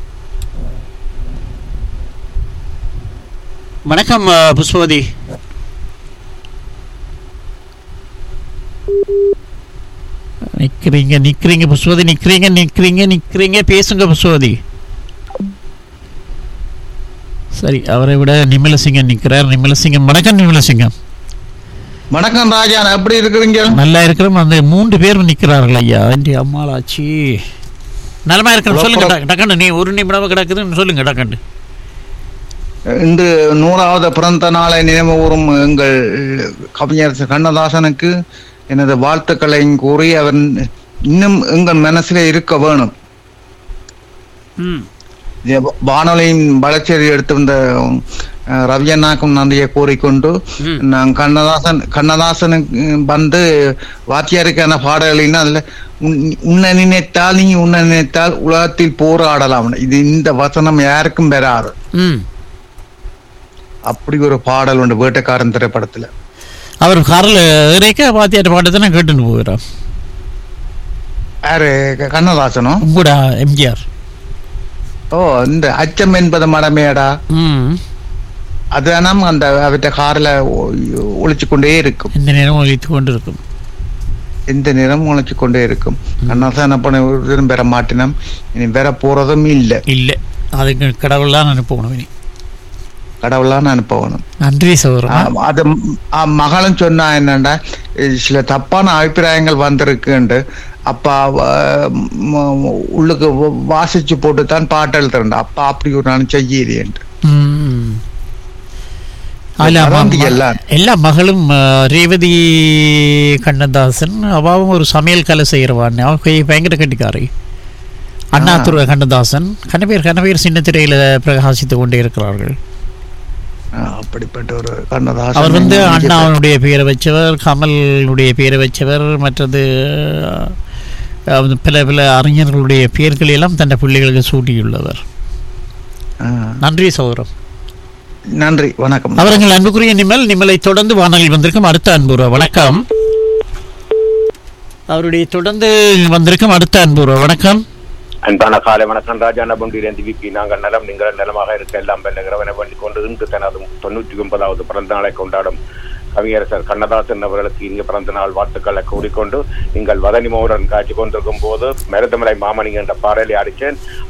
வணக்கம் அஹ், புஷ்பவதி நிக்கிறீங்க நிக்கிறீங்க புஷ்பவதி நிக்கிறீங்க நிக்கிறீங்க நிக்கிறீங்க பேசுங்க புஷ்பவதி சரி அவரை விட நிமலசிங்கம் நிக்கிறார் நிமலசிங்கம் வணக்கம் நிமலசிங்கம் வணக்கம் ராஜா எப்படி இருக்கிறீங்க நல்லா இருக்கிறோம் அந்த மூன்று பேர் நிக்கிறார்கள் ஐயா என் அம்மாளாச்சி நலமா இருக்கிறோம் சொல்லுங்க டக்கு- டக்குன்னு நீ ஒரு நிமிடம் கிடக்குதுன்னு சொல்லுங்க டக்குன்னு இன்று நூறாவது பிறந்த நாளை நினைவு கூறும் எங்கள் கவிஞர் கண்ணதாசனுக்கு எனது வாழ்த்துக்களையும் கூறி அவர் இன்னும் எங்கள் மனசிலே இருக்க வேணும் ம் இது வானொலியின் வளர்ச்சியை எடுத்து வந்த அஹ், ரவி அண்ணாக்கும் நன்றியை கூறிக்கொண்டு நான் கண்ணதாசன் கண்ணதாசனுக்கு வந்து வாத்தியாருக்கான பாடல்களின் அதுல உன்- உன்னை நினைத்தால் நீ உன்னை நினைத்தால் உலகத்தில் போராடலாம் இது இந்த வசனம் யாருக்கும் பெறாது ம் அப்படி ஒரு பாடல் உண்டு வேட்டைக்காரன் திரைப்படத்துல அவர் காரில் இறைக்க பாத்தியாட்ட பாட்டு தானே கேட்டுன்னு போகிறார் யாரு க- கண்ணதாசனும் உங்களோட எம்ஜிஆர் ஓ இந்த அச்சம் என்பது மடமேடா ம் அதுதானாம் அந்த அவற்றை கார்ல ஒழிச்சு கொண்டே இருக்கும் இந்த நேரம் ஒழித்து கொண்டு இருக்கும் எந்த நேரம் ஒழிச்சு கொண்டே இருக்கும் கண்ணாசான பண்ண ஒரு பெற மாட்டினம் இனி பெற போறதும் இல்லை இல்லை அதுக்கு கடவுள் தான் அனுப்பணும் இனி கடவுளான்னு அனுப்பணும் நன்றி சௌரம் ஆ, அது ம், ஆ, மகளும் சொன்னா என்னண்டா இது சில தப்பான அபிப்பிராயங்கள் வந்திருக்குண்டு அப்பா வ- ம், உள்ளுக்கு வ- வாசிச்சு போட்டு தான் பாட்டு எழுதுறேன் அப்பா அப்படி ஒரு நான் செய்யறேன் ம். அதுல அதான் ம- எல்லாம். எல்லா மகளும் ஆ, ரேவதி கண்ணதாசன் அவாவும் ஒரு சமையல் கலை செய்கிறவான் அவ கை பயங்கர கட்டிக்காரி அண்ணாதுரை கண்ணதாசன் கண்ணபேர் கண்ணபேர் சின்ன திரையில பிரகாசித்து கொண்டே இருக்கிறார்கள் அப்படிப்பட்ட ஒரு கண்ணதாசன் அவர் வந்து அண்ணாவுடைய பெயரை வச்சவர் கமலுடைய பெயரை வச்சவர் மற்றது அஹ், பல பல அறிஞர்களுடைய பெயர்களை எல்லாம் தன் பிள்ளைகளுக்கு சூட்டியுள்ளவர் ஆ, நன்றி சௌரம் நன்றி வணக்கம் அவர்கள் அன்புக்குரிய நிமல் நிமலை தொடர்ந்து வானொலியில் வந்திருக்கும் அடுத்த அன்புறா வணக்கம் அவருடைய தொடர்ந்து வந்திருக்கும் அடுத்த அன்புறா வணக்கம் அன்பான காலை வணக்கம் ராஜா நபண்டியிலிருந்து விபி நாங்கள் நலம் நீங்கள் நலமாக இருக்க எல்லாம் வெல்லுகிறவனை வேண்டிக் கொண்டு இன்று தனது தொண்ணூற்றி ஒன்பதாவது பிறந்த நாளை கொண்டாடும் கவியரசர் கண்ணதாசன் அவர்களுக்கு இங்கு பிறந்த நாள் வாழ்த்துக்களை கூறிக்கொண்டு நீங்கள் வதனி மோகன் காட்சி கொண்டிருக்கும் போது மருதமலை மாமணி என்ற பாடலை அடித்தேன்